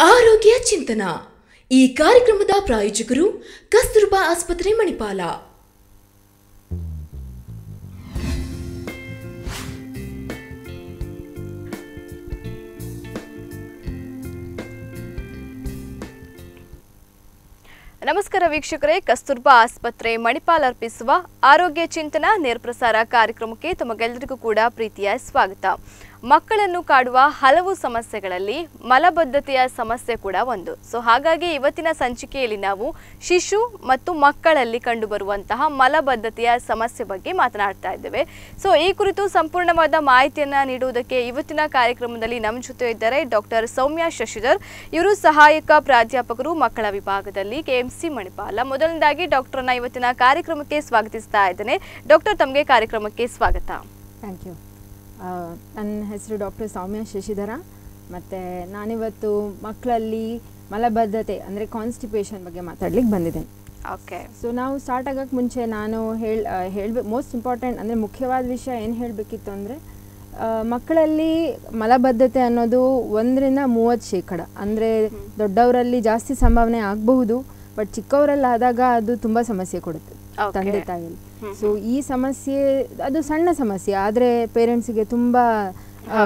ಆರೋಗ್ಯ ಚಿಂತನ ಈ ಕಾರ್ಯಕ್ರಮದ ಪ್ರಾಯೋಜಕರು ಕಸ್ತೂರ್ಬಾ ಆಸ್ಪತ್ರೆ ಮಣಿಪಾಲ ನಮಸ್ಕಾರ ವೀಕ್ಷಕರೇ ಕಸ್ತೂರ್ಬಾ ಆಸ್ಪತ್ರೆ ಮಣಿಪಾಲ್ ಅರ್ಪಿಸುವ ಆರೋಗ್ಯ ಚಿಂತನ ನೇರಪ್ರಸಾರ ಕಾರ್ಯಕ್ರಮಕ್ಕೆ ತಮಗೆಲ್ಲರಿಗೂ ಕೂಡ ಪ್ರೀತಿಯ ಸ್ವಾಗತ ಮಕ್ಕಳನ್ನು ಕಾಡುವ ಹಲವು ಸಮಸ್ಯೆಗಳಲ್ಲಿ ಮಲಬದ್ಧತೆಯ ಸಮಸ್ಯೆ ಕೂಡ ಒಂದು ಸೊ ಹಾಗಾಗಿ ಇವತ್ತಿನ ಸಂಚಿಕೆಯಲ್ಲಿ ನಾವು ಶಿಶು ಮತ್ತು ಮಕ್ಕಳಲ್ಲಿ ಕಂಡುಬರುವಂತಹ ಮಲಬದ್ಧತೆಯ ಸಮಸ್ಯೆ ಬಗ್ಗೆ ಮಾತನಾಡ್ತಾ ಇದ್ದೇವೆ ಸೊ ಈ ಕುರಿತು ಸಂಪೂರ್ಣವಾದ ಮಾಹಿತಿಯನ್ನ ನೀಡುವುದಕ್ಕೆ ಇವತ್ತಿನ ಕಾರ್ಯಕ್ರಮದಲ್ಲಿ ನಮ್ಮ ಜೊತೆ ಇದ್ದಾರೆ ಡಾಕ್ಟರ್ ಸೌಮ್ಯ ಶಶಿಧರ್ ಇವರು ಸಹಾಯಕ ಪ್ರಾಧ್ಯಾಪಕರು ಮಕ್ಕಳ ವಿಭಾಗದಲ್ಲಿ ಕೆಎಂಸಿ ಮಣಿಪಾಲ ಮೊದಲನೇದಾಗಿ ಡಾಕ್ಟರ್ನ ಇವತ್ತಿನ ಕಾರ್ಯಕ್ರಮಕ್ಕೆ ಸ್ವಾಗತಿಸ್ತಾ ಇದ್ದೇನೆ ಡಾಕ್ಟರ್ ತಮಗೆ ಕಾರ್ಯಕ್ರಮಕ್ಕೆ ಸ್ವಾಗತ ಥ್ಯಾಂಕ್ ಯು ನನ್ನ ಹೆಸರು ಡಾಕ್ಟರ್ ಸೌಮ್ಯ ಶಶಿಧರ ಮತ್ತು ನಾನಿವತ್ತು ಮಕ್ಕಳಲ್ಲಿ ಮಲಬದ್ಧತೆ ಅಂದರೆ ಕಾನ್ಸ್ಟಿಪೇಷನ್ ಬಗ್ಗೆ ಮಾತಾಡ್ಲಿಕ್ಕೆ ಬಂದಿದ್ದೇನೆ ಓಕೆ ಸೊ ನಾವು ಸ್ಟಾರ್ಟ್ ಆಗೋಕ್ಕೆ ಮುಂಚೆ ನಾನು ಹೇಳಿ ಹೇಳ್ಬೇಕು ಮೋಸ್ಟ್ ಇಂಪಾರ್ಟೆಂಟ್ ಅಂದರೆ ಮುಖ್ಯವಾದ ವಿಷಯ ಏನು ಹೇಳಬೇಕಿತ್ತು ಅಂದರೆ ಮಕ್ಕಳಲ್ಲಿ ಮಲಬದ್ಧತೆ ಅನ್ನೋದು ಒಂದರಿಂದ ಮೂವತ್ತು ಶೇಕಡ ಅಂದರೆ ದೊಡ್ಡವರಲ್ಲಿ ಜಾಸ್ತಿ ಸಂಭಾವನೆ ಆಗಬಹುದು ಬಟ್ ಚಿಕ್ಕವರಲ್ಲಿ ಆದಾಗ ಅದು ತುಂಬ ಸಮಸ್ಯೆ ಕೊಡುತ್ತೆ Okay. ತಂದೆ ತಾಯಿಯಲ್ಲಿ ಸೊ ಈ ಸಮಸ್ಯೆ ಅದು ಸಣ್ಣ ಸಮಸ್ಯೆ ಆದರೆ ಪೇರೆಂಟ್ಸಿಗೆ ತುಂಬ ಆ,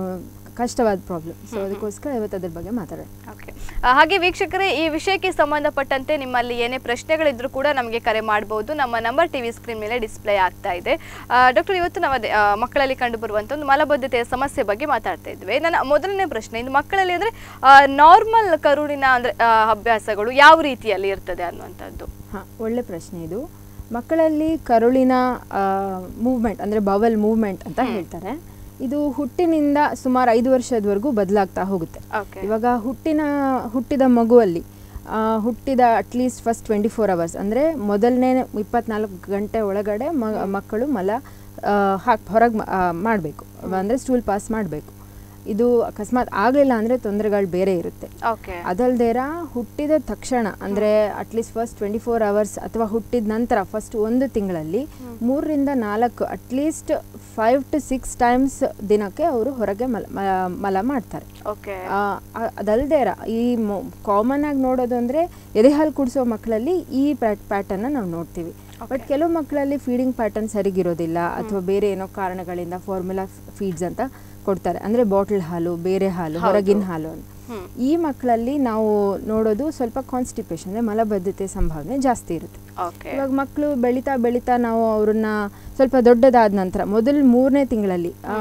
ಕಷ್ಟವಾದ ಪ್ರಾಬ್ಲಮ್ ಸೊ ಅದಕ್ಕೋಸ್ಕರ ಇವತ್ತು ಅದ್ರ ಬಗ್ಗೆ ಮಾತಾಡೋಣ ಓಕೆ ಹಾಗೆ ವೀಕ್ಷಕರೇ ಈ ವಿಷಯಕ್ಕೆ ಸಂಬಂಧಪಟ್ಟಂತೆ ನಿಮ್ಮಲ್ಲಿ ಏನೇ ಪ್ರಶ್ನೆಗಳಿದ್ರು ಕೂಡ ನಮಗೆ ಕರೆ ಮಾಡಬಹುದು ನಮ್ಮ ನಂಬರ್ ಟಿವಿ ಸ್ಕ್ರೀನ್ ಮೇಲೆ ಡಿಸ್ಪ್ಲೇ ಆಗ್ತಾ ಇದೆ ಡಾಕ್ಟರ್ ಇವತ್ತು ನಾವು ಅದೇ ಆ, ಮಕ್ಕಳಲ್ಲಿ ಕಂಡುಬರುವಂಥ ಒಂದು ಮಲಬದ್ಧತೆಯ ಸಮಸ್ಯೆ ಬಗ್ಗೆ ಮಾತಾಡ್ತಾ ಇದ್ವಿ ನನ್ನ ಮೊದಲನೇ ಪ್ರಶ್ನೆ ಇದು ಮಕ್ಕಳಲ್ಲಿ ಅಂದರೆ ನಾರ್ಮಲ್ ಕರುಳಿನ ಅಂದರೆ ಅಭ್ಯಾಸಗಳು ಯಾವ ರೀತಿಯಲ್ಲಿ ಇರ್ತದೆ ಅನ್ನುವಂಥದ್ದು ಹಾಂ ಒಳ್ಳೆ ಪ್ರಶ್ನೆ ಇದು ಮಕ್ಕಳಲ್ಲಿ ಕರುಳಿನ ಮೂವ್ಮೆಂಟ್ ಅಂದರೆ ಬವಲ್ ಮೂವ್ಮೆಂಟ್ ಅಂತ ಹೇಳ್ತಾರೆ ಇದು ಹುಟ್ಟಿನಿಂದ ಸುಮಾರು ಐದು ವರ್ಷದವರೆಗೂ ಬದಲಾಗ್ತಾ ಹೋಗುತ್ತೆ ಓಕೆ ಇವಾಗ ಹುಟ್ಟಿನ ಹುಟ್ಟಿದ ಮಗುವಲ್ಲಿ ಆ, ಹುಟ್ಟಿದ at least first twenty four hours ಅಂದರೆ ಮೊದಲನೇ ಇಪ್ಪತ್ನಾಲ್ಕು ಗಂಟೆ ಒಳಗಡೆ ಮ ಮಕ್ಕಳು ಮಲ ಹಾಕಿ ಹೊರಗೆ ಮಾಡಬೇಕು ಅಂದರೆ ಸ್ಟೂಲ್ ಪಾಸ್ ಮಾಡಬೇಕು ಇದು ಅಕಸ್ಮಾತ್ ಆಗಲಿಲ್ಲ ಅಂದರೆ ತೊಂದರೆಗಳು ಬೇರೆ ಇರುತ್ತೆ ಓಕೆ ಅದಲ್ದೇರ ಹುಟ್ಟಿದ ತಕ್ಷಣ ಅಂದರೆ at least first twenty four hours ಅಥವಾ ಹುಟ್ಟಿದ ನಂತರ ಫಸ್ಟ್ ಒಂದು ತಿಂಗಳಲ್ಲಿ ಮೂರರಿಂದ ನಾಲ್ಕು at least five to six times ದಿನಕ್ಕೆ ಅವರು ಹೊರಗೆ ಮಲ ಮ- ಮಲ ಮಾಡ್ತಾರೆ ಓಕೆ ಆ, ಅ- ಅದಲ್ದೇರ ಈ ಕಾಮನ್ ಆಗಿ ನೋಡೋದು ಅಂದರೆ ಎದೆ ಹಾಲು ಕುಡಿಸೋ ಮಕ್ಕಳಲ್ಲಿ ಈ ಪ್ಯಾಟರ್ನ ನಾವು ನೋಡ್ತೀವಿ ಬಟ್ ಕೆಲವು ಮಕ್ಕಳಲ್ಲಿ ಫೀಡಿಂಗ್ ಪ್ಯಾಟರ್ನ್ ಸರಿಗಿರೋದಿಲ್ಲ ಅಥವಾ ಬೇರೆ ಏನೋ ಕಾರಣಗಳಿಂದ ಫಾರ್ಮುಲಾ ಫೀಡ್ಸ್ ಅಂತ ಕೊಡ್ತಾರೆ ಅಂದರೆ ಬಾಟಲ್ ಹಾಲು ಬೇರೆ ಹಾಲು ಹೊರಗಿನ ಹಾಲು ಅಂತ ಹ್ಮ್. ಈ ಮಕ್ಕಳಲ್ಲಿ ನಾವು ನೋಡೋದು ಸ್ವಲ್ಪ ಕಾನ್ಸ್ಟಿಪೇಷನ್ ಅಂದರೆ ಮಲಬದ್ಧತೆ ಸಂಭಾವನೆ ಜಾಸ್ತಿ ಇರುತ್ತೆ ಓಕೆ ಇವಾಗ ಮಕ್ಕಳು ಬೆಳೀತಾ ಬೆಳೀತಾ ನಾವು ಅವ್ರನ್ನ ಸ್ವಲ್ಪ ದೊಡ್ಡದಾದ ನಂತರ ಮೊದಲು ಮೂರನೇ ತಿಂಗಳಲ್ಲಿ ಆ,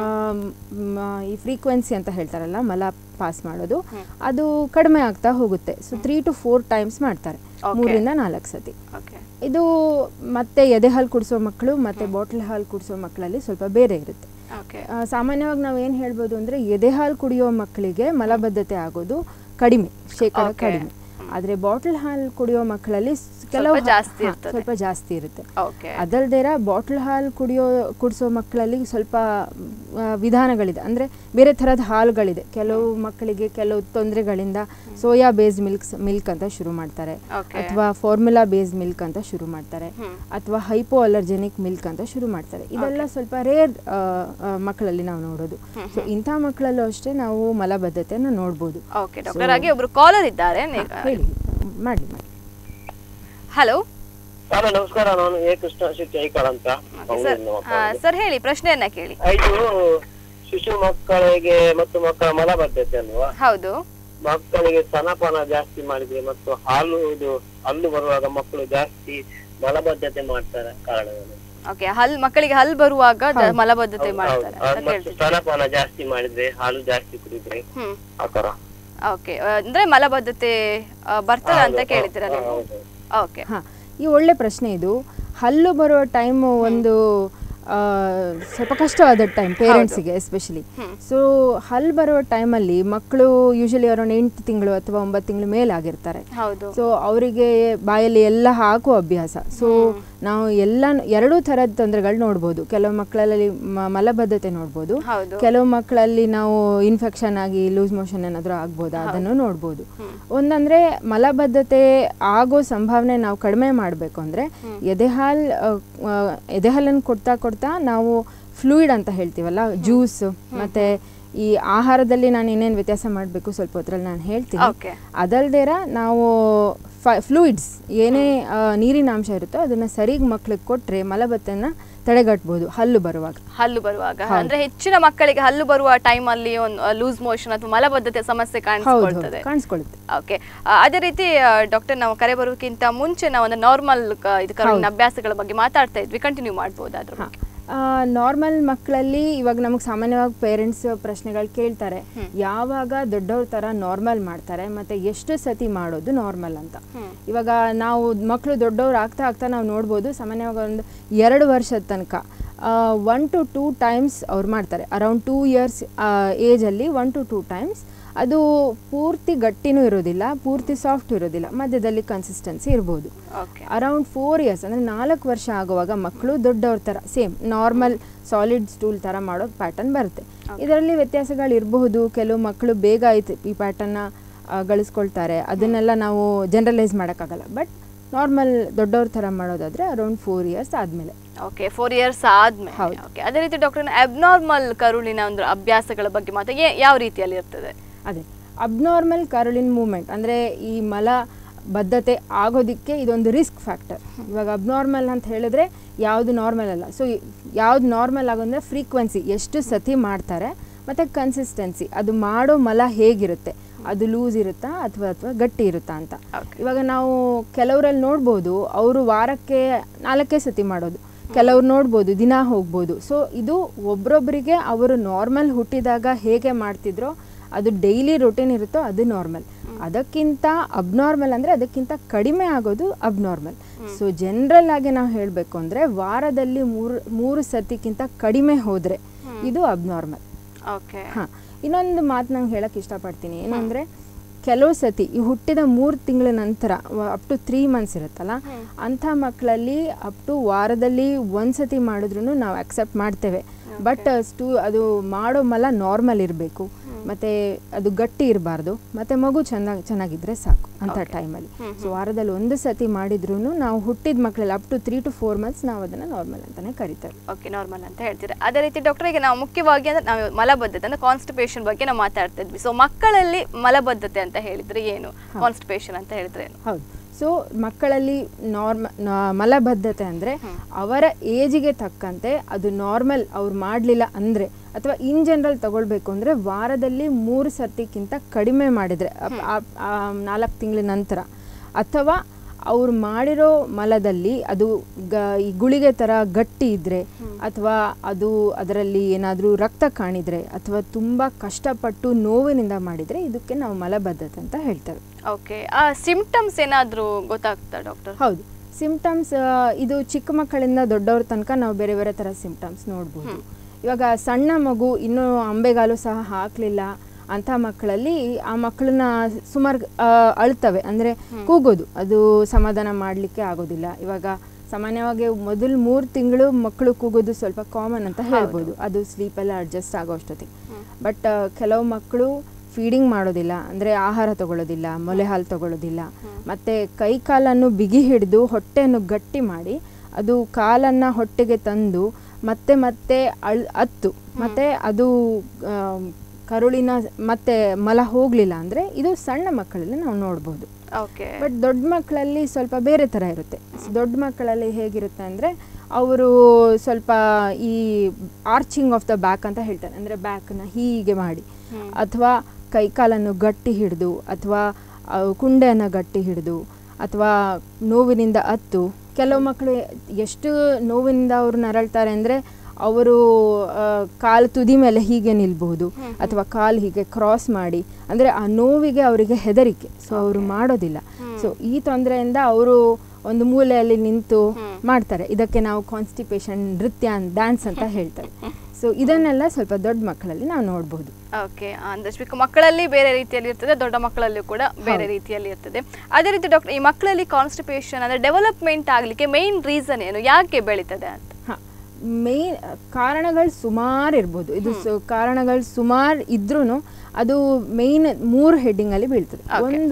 ಮ್, ಈ ಫ್ರೀಕ್ವೆನ್ಸಿ ಅಂತ ಹೇಳ್ತಾರಲ್ಲ ಮಲ ಪಾಸ್ ಮಾಡೋದು ಅದು ಕಡಿಮೆ ಆಗ್ತಾ ಹೋಗುತ್ತೆ so three to four times ಮಾಡ್ತಾರೆ Okay. ಮೂರರಿಂದ ನಾಲ್ಕು ಸತಿ ಓಕೆ ಇದು ಮತ್ತೆ ಎದೆ ಹಾಲು ಕುಡಿಸೋ ಮಕ್ಕಳು ಮತ್ತೆ ಬಾಟಲ್ ಹಾಲು ಕುಡಿಸೋ ಮಕ್ಕಳಲ್ಲಿ ಸ್ವಲ್ಪ ಬೇರೆ ಇರುತ್ತೆ ಓಕೆ ಆ, ಸಾಮಾನ್ಯವಾಗಿ ನಾವು ಏನು ಹೇಳ್ಬೋದು ಅಂದರೆ ಎದೆ ಹಾಲು ಕುಡಿಯೋ ಮಕ್ಕಳಿಗೆ ಮಲಬದ್ಧತೆ ಆಗೋದು ಕಡಿಮೆ ಶೇಕಡ Okay. ಕಡಿಮೆ ಆದರೆ ಬಾಟಲ್ ಹಾಲು ಕುಡಿಯೋ ಮಕ್ಕಳಲ್ಲಿ ಸ್- ಕೆಲವು ಸ್ವಲ್ಪ ಜಾಸ್ತಿ ಹಾ, ಇರ್ತದೆ. ಸ್ವಲ್ಪ ಜಾಸ್ತಿ ಇರುತ್ತೆ ಓಕೆ ಅದಲ್ದೇರ ಬಾಟಲ್ ಹಾಲು ಕುಡಿಯೋ ಕುಡಿಸೋ ಮಕ್ಕಳಲ್ಲಿ ಸ್ವಲ್ಪ ಆ, ವಿಧಾನಗಳಿದೆ ಅಂದರೆ ಬೇರೆ ಥರದ ಹಾಲುಗಳಿದೆ ಕೆಲವು ಮಕ್ಕಳಿಗೆ ಕೆಲವು ತೊಂದರೆಗಳಿಂದ ಸೋಯಾ ಬೇಸ್ಡ್ ಮಿಲ್ಕ್ಸ್ ಮಿಲ್ಕ್ ಅಂತ ಶುರು ಮಾಡ್ತಾರೆ Okay. ಅಥವಾ ಫಾರ್ಮುಲಾ ಬೇಸ್ಡ್ ಮಿಲ್ಕ್ ಅಂತ ಶುರು ಮಾಡ್ತಾರೆ ಹ್ಮ್. ಅಥವಾ ಹೈಪೋ ಅಲರ್ಜೆನಿಕ್ ಮಿಲ್ಕ್ ಅಂತ ಶುರು ಮಾಡ್ತಾರೆ ಇದೆಲ್ಲ ಸ್ವಲ್ಪ ರೇರ್ ಮಕ್ಕಳಲ್ಲಿ ನಾವು ನೋಡೋದು ಸೊ ಇಂಥ ಮಕ್ಕಳಲ್ಲೂ ಅಷ್ಟೇ ನಾವು ಮಲಬದ್ಧತೆಯನ್ನು ನೋಡ್ಬೋದು ಓಕೆ ಡಾಕ್ಟರ್ ಹಾಗೆ ಒಬ್ರು ಕಾಲರ್ ಇದ್ದಾರೆ ನೆ- ಹೇಳಿ ಮಾಡಿ ಮಾಡಿ ಹಲೋ ಹಲೋ ನಮಸ್ಕಾರ ನಾನು ಎ ಕೃಷ್ಣ ಶೆಟ್ಟಿ ಐಕಾಳ್ ಅಂತ ಮಂಗಳೂರಿನ ಆ, ಮಕ್ಕಳಿಗೆ. ಸರ್ ಹೇಳಿ ಪ್ರಶ್ನೆಯನ್ನ ಕೇಳಿ ಇದು ಶಿಶು ಮಕ್ಕಳಿಗೆ ಮತ್ತು ಮಕ್ಕಳ ಮಲಬದ್ಧತೆ ಅಲ್ವಾ ಹೌದು ಮಕ್ಕಳಿಗೆ ಸ್ತನಪಾನ ಜಾಸ್ತಿ ಮಾಡಿದ್ರೆ ಮತ್ತು ಹಾಲು ಇದು ಹಲ್ಲು ಬರುವಾಗ ಮಕ್ಕಳು ಜಾಸ್ತಿ ಮಲಬದ್ಧತೆ ಮಾಡ್ತಾರೆ ಕಾರಣವೇನು ಓಕೆ ಹಲ್ ಮಕ್ಕಳಿಗೆ ಹಲ್ ಬರುವಾಗ ಜ- ಮಲಬದ್ಧತೆ ಹೌದು, ಮಾಡ್ತಾರೆ ಹೌದು. ಅಂತ ಮತ್ತು ಕೇಳ್ತಿದ್ದೆ ಸ್ತನಪಾನ ಜಾಸ್ತಿ ಮಾಡಿದ್ರೆ ಹಾಲು ಜಾಸ್ತಿ ಕುಡಿದ್ರೆ ಹ್ಮ್ ಆ ತರ ಓಕೆ ಅಂದ್ರೆ ಮಲಬದ್ಧತೆ ಆ, ಬರ್ತದ ಅಂತ ಹೌದು, ಕೇಳಿದ್ದೀರಾ ಹೌದು, ನೀವು ಹೌದು. ಓಕೆ ಹಾಂ ಈ ಒಳ್ಳೆ ಪ್ರಶ್ನೆ ಇದು ಹಲ್ಲು ಬರೋ ಟೈಮು ಒಂದು ಆ, ಸ್ವಲ್ಪ ಕಷ್ಟವಾದ ಟೈಮ್ ಪೇರೆಂಟ್ಸಿಗೆ ಎಸ್ಪೆಷಲಿ ಸೊ ಹಲ್ಲು ಬರೋ ಟೈಮಲ್ಲಿ ಮಕ್ಕಳು ಯೂಶಲಿ ಅರೌಂಡ್ ಎಂಟು ತಿಂಗಳು ಅಥವಾ ಒಂಬತ್ತು ತಿಂಗಳು ಮೇಲಾಗಿರ್ತಾರೆ ಹೌದು ಸೊ ಅವರಿಗೆ ಬಾಯಲ್ಲಿ ಎಲ್ಲ ಹಾಕುವ ಅಭ್ಯಾಸ ಸೊ ನಾವು ಎಲ್ಲ ಎರಡೂ ಥರದ ತೊಂದರೆಗಳು ನೋಡ್ಬೋದು ಕೆಲವು ಮಕ್ಕಳಲ್ಲಿ ಮ- ಮಲಬದ್ಧತೆ ನೋಡ್ಬೋದು ಹೌದು ಕೆಲವು ಮಕ್ಕಳಲ್ಲಿ ನಾವು ಇನ್ಫೆಕ್ಷನ್ ಆಗಿ ಲೂಸ್ ಮೋಷನ್ ಏನಾದರೂ ಆಗ್ಬೋದಾ ಅದನ್ನು ನೋಡ್ಬೋದು ಒಂದಂದ್ರೆ ಮಲಬದ್ಧತೆ ಆಗೋ ಸಂಭಾವನೆ ನಾವು ಕಡಿಮೆ ಮಾಡಬೇಕು ಅಂದರೆ ಎದೆಹಾಲ್ ಎದೆಹಾಲನ್ನು ಕೊಡ್ತಾ ಕೊಡ್ತಾ ನಾವು ಫ್ಲೂಯಿಡ್ ಅಂತ ಹೇಳ್ತೀವಲ್ಲ ಜ್ಯೂಸ್ ಮತ್ತು ಈ ಆಹಾರದಲ್ಲಿ ನಾನು ಏನೇನು ವ್ಯತ್ಯಾಸ ಮಾಡಬೇಕು ಸ್ವಲ್ಪ ಹೊತ್ತರಲ್ಲಿ ನಾನು ಹೇಳ್ತೀನಿ Okay. ಅದಲ್ದೇರ ನಾವು ಫ್ಲೂಯಿಡ್ಸ್ ಏನೇ ಆ, ನೀರಿನ ಅಂಶ ಇರುತ್ತೋ ಅದನ್ನು ಸರಿಗೆ ಮಕ್ಳಿಗೆ ಕೊಟ್ಟರೆ ಮಲಬತ್ತನ್ನು ತಡೆಗಟ್ಬೋದು ಹಲ್ಲು ಬರುವಾಗ ಹಲ್ಲು ಬರುವಾಗ ಅಂದ್ರೆ ಹೆಚ್ಚಿನ ಮಕ್ಕಳಿಗೆ ಹಲ್ಲು ಬರುವ ಟೈಮ್ ಅಲ್ಲಿ ಒಂದು ಲೂಸ್ ಮೋಷನ್ ಅಥವಾ ಮಲಬದ್ಧತೆ ಸಮಸ್ಯೆ ಹೌದು ಕಾಣಿಸ್ಕೊಳ್ತದೆ ಕಾಣಿಸ್ಕೊಳ್ಳುತ್ತೆ ಓಕೆ ಅದೇ ರೀತಿ ಡಾಕ್ಟರ್ ನಾವು ಕರೆ ಬರೋಕ್ಕಿಂತ ಮುಂಚೆ ನಾವು ಒಂದು ನಾರ್ಮಲ್ ಇದು ಕರುಳಿನ ಅಭ್ಯಾಸಗಳ ಬಗ್ಗೆ ಮಾತಾಡ್ತಾ ಇದ್ವಿ ಕಂಟಿನ್ಯೂ ಮಾಡ್ಬೋದು ಅದ್ರ ಬಗ್ಗೆ ನಾರ್ಮಲ್ ಮಕ್ಕಳಲ್ಲಿ ಇವಾಗ ನಮಗೆ ಸಾಮಾನ್ಯವಾಗಿ ಪೇರೆಂಟ್ಸ್ ಪ್ರಶ್ನೆಗಳು ಕೇಳ್ತಾರೆ ಯಾವಾಗ ದೊಡ್ಡವ್ರ ಥರ ನಾರ್ಮಲ್ ಮಾಡ್ತಾರೆ ಮತ್ತು ಎಷ್ಟು ಸತಿ ಮಾಡೋದು ನಾರ್ಮಲ್ ಅಂತ ಇವಾಗ ನಾವು ಮಕ್ಕಳು ದೊಡ್ಡವ್ರು ಆಗ್ತಾ ಆಗ್ತಾ ನಾವು ನೋಡ್ಬೋದು ಸಾಮಾನ್ಯವಾಗಿ ಒಂದು ಎರಡು ವರ್ಷದ ತನಕ ಒನ್ ಟು ಟೂ ಟೈಮ್ಸ್ ಅವ್ರು ಮಾಡ್ತಾರೆ ಅರೌಂಡ್ ಟೂ ಇಯರ್ಸ್ ಏಜಲ್ಲಿ ಒನ್ ಟು ಟೂ ಟೈಮ್ಸ್ ಅದು ಪೂರ್ತಿ ಗಟ್ಟಿನೂ ಇರೋದಿಲ್ಲ ಪೂರ್ತಿ ಸಾಫ್ಟ್ ಇರೋದಿಲ್ಲ ಮಧ್ಯದಲ್ಲಿ ಕನ್ಸಿಸ್ಟೆನ್ಸಿ ಇರ್ಬೋದು ಓಕೆ ಅರೌಂಡ್ ಫೋರ್ ಇಯರ್ಸ್ ಅಂದರೆ ನಾಲ್ಕು ವರ್ಷ ಆಗುವಾಗ ಮಕ್ಕಳು ದೊಡ್ಡವ್ರ ಥರ ಸೇಮ್ ನಾರ್ಮಲ್ ಸಾಲಿಡ್ ಸ್ಟೂಲ್ ಥರ ಮಾಡೋ ಪ್ಯಾಟರ್ನ್ ಬರುತ್ತೆ ಇದರಲ್ಲಿ ವ್ಯತ್ಯಾಸಗಳು ಇರಬಹುದು ಕೆಲವು ಮಕ್ಕಳು ಬೇಗ ಆಯ್ತು ಈ ಪ್ಯಾಟರ್ನ ಗಳಿಸ್ಕೊಳ್ತಾರೆ ಅದನ್ನೆಲ್ಲ ನಾವು ಜನರಲೈಸ್ ಮಾಡೋಕ್ಕಾಗಲ್ಲ ಬಟ್ ನಾರ್ಮಲ್ ದೊಡ್ಡವ್ರ ಥರ ಮಾಡೋದಾದರೆ ಅರೌಂಡ್ ಫೋರ್ ಇಯರ್ಸ್ ಆದಮೇಲೆ ಓಕೆ ಫೋರ್ ಇಯರ್ಸ್ ಆದ್ಮೇಲೆ ಓಕೆ ಅದೇ ರೀತಿ ಡಾಕ್ಟರ್ ಅಬ್ನಾರ್ಮಲ್ ಕರುಳಿನ ಒಂದು ಅಭ್ಯಾಸಗಳ ಬಗ್ಗೆ ಮಾತ್ರ ಏ- ಯಾವ ರೀತಿಯಲ್ಲಿ ಇರ್ತದೆ ಅದೇ ಅಬ್ನಾರ್ಮಲ್ ಕರುಳಿನ ಮೂಮೆಂಟ್ ಅಂದರೆ ಈ ಮಲ ಬದ್ಧತೆ ಆಗೋದಕ್ಕೆ ಇದೊಂದು ರಿಸ್ಕ್ ಫ್ಯಾಕ್ಟರ್ ಇವಾಗ ಅಬ್ನಾರ್ಮಲ್ ಅಂತ ಹೇಳಿದ್ರೆ ಯಾವುದು ನಾರ್ಮಲ್ ಅಲ್ಲ ಸೊ ಯಾವ್ದು ನಾರ್ಮಲ್ ಆಗೋಂದ್ರೆ ಫ್ರೀಕ್ವೆನ್ಸಿ ಎಷ್ಟು ಸತಿ ಮಾಡ್ತಾರೆ ಮತ್ತು ಕನ್ಸಿಸ್ಟೆನ್ಸಿ ಅದು ಮಾಡೋ ಮಲ ಹೇಗಿರುತ್ತೆ ಅದು ಲೂಸ್ ಇರುತ್ತಾ ಅಥವಾ ಅಥವಾ ಗಟ್ಟಿ ಇರುತ್ತಾ ಅಂತ ಇವಾಗ ನಾವು ಕೆಲವರಲ್ಲಿ ನೋಡ್ಬೋದು ಅವರು ವಾರಕ್ಕೆ ನಾಲ್ಕೇ ಸತಿ ಮಾಡೋದು ಕೆಲವ್ರು ನೋಡ್ಬೋದು ದಿನ ಹೋಗ್ಬೋದು ಸೊ ಇದು ಒಬ್ರೊಬ್ಬರಿಗೆ ಅವರು ನಾರ್ಮಲ್ ಹುಟ್ಟಿದಾಗ ಹೇಗೆ ಮಾಡ್ತಿದ್ರೋ ಅದು ಡೈಲಿ ರೊಟೀನ್ ಇರುತ್ತೋ ಅದು ನಾರ್ಮಲ್ ಅದಕ್ಕಿಂತ ಅಬ್ನಾರ್ಮಲ್ ಅಂದರೆ ಅದಕ್ಕಿಂತ ಕಡಿಮೆ ಆಗೋದು ಅಬ್ನಾರ್ಮಲ್ ಸೊ ಜನರಲ್ ಆಗಿ ನಾವು ಹೇಳಬೇಕು ಅಂದರೆ ವಾರದಲ್ಲಿ ಮೂರು ಮೂರು ಸತಿಕ್ಕಿಂತ ಕಡಿಮೆ ಹೋದರೆ ಇದು ಅಬ್ನಾರ್ಮಲ್ ಓಕೆ ಹಾಂ ಇನ್ನೊಂದು ಮಾತು ನಂಗೆ ಹೇಳಕ್ಕೆ ಇಷ್ಟಪಡ್ತೀನಿ ಏನಂದರೆ ಕೆಲವು ಸತಿ ಈ ಹುಟ್ಟಿದ ಮೂರು ತಿಂಗಳ ನಂತರ ಅಪ್ ಟು ತ್ರೀ ಮಂತ್ಸ್ ಇರುತ್ತಲ್ಲ ಅಂಥ ಮಕ್ಕಳಲ್ಲಿ ಅಪ್ ಟು ವಾರದಲ್ಲಿ ಒಂದು ಸತಿ ಮಾಡಿದ್ರು ನಾವು ಅಕ್ಸೆಪ್ಟ್ ಮಾಡ್ತೇವೆ ಬಟ್ ಸ್ಟೂ ಅದು ಮಾಡೋ ಮಲ ನಾರ್ಮಲ್ ಇರಬೇಕು ಮತ್ತು ಅದು ಗಟ್ಟಿ ಇರಬಾರ್ದು ಮತ್ತು ಮಗು ಚೆನ್ನಾಗಿ ಚೆನ್ನಾಗಿದ್ರೆ ಸಾಕು ಅಂಥ ಟೈಮಲ್ಲಿ ಸೊ ವಾರದಲ್ಲಿ ಒಂದು ಸತಿ ಮಾಡಿದ್ರು ನಾವು ಹುಟ್ಟಿದ ಮಕ್ಕಳಲ್ಲಿ up to three to four months ನಾವು ಅದನ್ನು ನಾರ್ಮಲ್ ಅಂತಲೇ ಕರಿತೇವೆ ಓಕೆ ನಾರ್ಮಲ್ ಅಂತ ಹೇಳ್ತೀರಾ ಅದೇ ರೀತಿ ಡಾಕ್ಟರ್ ಈಗ ನಾವು ಮುಖ್ಯವಾಗಿ ಅಂದ್ರೆ ನಾವು ಮಲಬದ್ಧತೆ ಅಂದ್ರೆ ಕಾನ್ಸ್ಟಿಪೇಷನ್ ಬಗ್ಗೆ ನಾವು ಮಾತಾಡ್ತಾ ಇದ್ವಿ ಸೊ ಮಕ್ಕಳಲ್ಲಿ ಮಲಬದ್ಧತೆ ಅಂತ ಹೇಳಿದ್ರೆ ಏನು ಕಾನ್ಸ್ಟಿಪೇಷನ್ ಅಂತ ಹೇಳಿದ್ರೆ ಏನು ಹೌದು ಸೊ ಮಕ್ಕಳಲ್ಲಿ ನಾರ್ಮ ಮಲಬದ್ಧತೆ ಅಂದರೆ ಅವರ ಏಜಿಗೆ ತಕ್ಕಂತೆ ಅದು ನಾರ್ಮಲ್ ಅವ್ರು ಮಾಡಲಿಲ್ಲ ಅಂದರೆ ಅಥವಾ ಇನ್ ಜನರಲ್ ತಗೊಳ್ಬೇಕು ಅಂದರೆ ವಾರದಲ್ಲಿ ಮೂರು ಸರ್ತಿಕ್ಕಿಂತ ಕಡಿಮೆ ಮಾಡಿದರೆ ನಾಲ್ಕು ತಿಂಗಳ ನಂತರ ಅಥವಾ ಅವ್ರು ಮಾಡಿರೋ ಮಲದಲ್ಲಿ ಅದು ಗ ಈ ಗುಳಿಗೆ ಥರ ಗಟ್ಟಿ ಇದ್ದರೆ ಅಥವಾ ಅದು ಅದರಲ್ಲಿ ಏನಾದರೂ ರಕ್ತ ಕಾಣಿದರೆ ಅಥವಾ ತುಂಬ ಕಷ್ಟಪಟ್ಟು ನೋವಿನಿಂದ ಮಾಡಿದರೆ ಇದಕ್ಕೆ ನಾವು ಮಲಬದ್ಧತೆ ಅಂತ ಹೇಳ್ತೇವೆ ಓಕೆ ಆ ಸಿಂಪ್ಟಮ್ಸ್ ಏನಾದರೂ ಗೊತ್ತಾಗ್ತಾ ಡಾಕ್ಟರ್ ಹೌದು ಸಿಂಪ್ಟಮ್ಸ್ ಇದು ಚಿಕ್ಕ ಮಕ್ಕಳಿಂದ ದೊಡ್ಡವ್ರ ತನಕ ನಾವು ಬೇರೆ ಬೇರೆ ಥರ ಸಿಂಪ್ಟಮ್ಸ್ ನೋಡ್ಬೋದು ಇವಾಗ ಸಣ್ಣ ಮಗು ಇನ್ನೂ ಅಂಬೆಗಾಲು ಸಹ ಹಾಕಲಿಲ್ಲ ಅಂಥ ಮಕ್ಕಳಲ್ಲಿ ಆ ಮಕ್ಕಳನ್ನ ಸುಮಾರು ಅಳ್ತವೆ ಅಂದರೆ ಕೂಗೋದು ಅದು ಸಮಾಧಾನ ಮಾಡಲಿಕ್ಕೆ ಆಗೋದಿಲ್ಲ ಇವಾಗ ಸಾಮಾನ್ಯವಾಗಿ ಮೊದಲು ಮೂರು ತಿಂಗಳು ಮಕ್ಕಳು ಕೂಗೋದು ಸ್ವಲ್ಪ ಕಾಮನ್ ಅಂತ ಹೇಳ್ಬೋದು ಅದು ಸ್ಲೀಪೆಲ್ಲ ಅಡ್ಜಸ್ಟ್ ಆಗೋ ಅಷ್ಟೊತ್ತಿಗೆ ಬಟ್ ಕೆಲವು ಮಕ್ಕಳು ಫೀಡಿಂಗ್ ಮಾಡೋದಿಲ್ಲ ಅಂದರೆ ಆಹಾರ ತಗೊಳ್ಳೋದಿಲ್ಲ ಮೊಲೆ ಹಾಲು ತಗೊಳ್ಳೋದಿಲ್ಲ ಮತ್ತು ಕೈ ಕಾಲನ್ನು ಬಿಗಿ ಹಿಡಿದು ಹೊಟ್ಟೆಯನ್ನು ಗಟ್ಟಿ ಮಾಡಿ ಅದು ಕಾಲನ್ನು ಹೊಟ್ಟೆಗೆ ತಂದು ಮತ್ತೆ ಮತ್ತೆ ಅಳ್ ಅತ್ತು ಮತ್ತು ಅದು ಆಮ್, ಕರುಳಿನ ಮತ್ತೆ ಮಲ ಹೋಗಲಿಲ್ಲ ಅಂದರೆ ಇದು ಸಣ್ಣ ಮಕ್ಕಳಲ್ಲಿ ನಾವು ನೋಡ್ಬೋದು ಓಕೆ ಬಟ್ ದೊಡ್ಡ ಮಕ್ಕಳಲ್ಲಿ ಸ್ವಲ್ಪ ಬೇರೆ ಥರ ಇರುತ್ತೆ ದೊಡ್ಡ ಮಕ್ಕಳಲ್ಲಿ ಹೇಗಿರುತ್ತೆ ಅಂದರೆ ಅವರು ಸ್ವಲ್ಪ ಈ ಆರ್ಚಿಂಗ್ ಆಫ್ ದ ಬ್ಯಾಕ್ ಅಂತ ಹೇಳ್ತಾರೆ ಅಂದರೆ ಬ್ಯಾಕನ್ನ ಹೀಗೆ ಮಾಡಿ ಅಥವಾ ಕೈಕಾಲನ್ನು ಗಟ್ಟಿ ಹಿಡಿದು ಅಥವಾ ಕುಂಡೆಯನ್ನು ಗಟ್ಟಿ ಹಿಡಿದು ಅಥವಾ ನೋವಿನಿಂದ ಅತ್ತು ಕೆಲವು ಮಕ್ಕಳು ಎಷ್ಟು ನೋವಿನಿಂದ ಅವರು ನರಳ್ತಾರೆ ಅಂದರೆ ಅವರು ಕಾಲು ತುದಿ ಮೇಲೆ ಹೀಗೆ ನಿಲ್ಬಹುದು ಅಥವಾ ಕಾಲು ಹೀಗೆ ಕ್ರಾಸ್ ಮಾಡಿ ಅಂದರೆ ಆ ನೋವಿಗೆ ಅವರಿಗೆ ಹೆದರಿಕೆ ಸೊ ಅವರು ಮಾಡೋದಿಲ್ಲ ಸೊ ಈ ತೊಂದರೆಯಿಂದ ಅವರು ಒಂದು ಮೂಲೆಯಲ್ಲಿ ನಿಂತು ಮಾಡ್ತಾರೆ ಇದಕ್ಕೆ ನಾವು ಕಾನ್ಸ್ಟಿಪೇಷನ್ ನೃತ್ಯ ಡ್ಯಾನ್ಸ್ ಅಂತ ಹೇಳ್ತಾರೆ ಸೊ ಇದನ್ನೆಲ್ಲ ಸ್ವಲ್ಪ ದೊಡ್ಡ ಮಕ್ಕಳಲ್ಲಿ ನಾವು ನೋಡ್ಬೋದು ಓಕೆ ಅಂದ್ರೆ ಚಿಕ್ಕ ಮಕ್ಕಳಲ್ಲಿ ಬೇರೆ ರೀತಿಯಲ್ಲಿ ಇರ್ತದೆ ದೊಡ್ಡ ಮಕ್ಕಳಲ್ಲೂ ಕೂಡ ಬೇರೆ ರೀತಿಯಲ್ಲಿ ಇರ್ತದೆ ಅದೇ ರೀತಿ ಡಾಕ್ಟರ್ ಈ ಮಕ್ಕಳಲ್ಲಿ ಕಾನ್ಸ್ಟಿಪೇಷನ್ ಅಂದ್ರೆ ಡೆವಲಪ್ಮೆಂಟ್ ಆಗಲಿಕ್ಕೆ ಮೇನ್ ರೀಸನ್ ಏನು ಯಾಕೆ ಬೆಳೀತದೆ ಅಂತ ಹಾಂ ಮೇನ್ ಕಾರಣಗಳು ಸುಮಾರು ಇರ್ಬೋದು ಇದು ಸು ಕಾರಣಗಳು ಸುಮಾರು ಇದ್ರೂ ಅದು ಮೇಯ್ನ್ ಮೂರು ಹೆಡ್ಡಿಂಗಲ್ಲಿ ಬೀಳ್ತದೆ ಒಂದು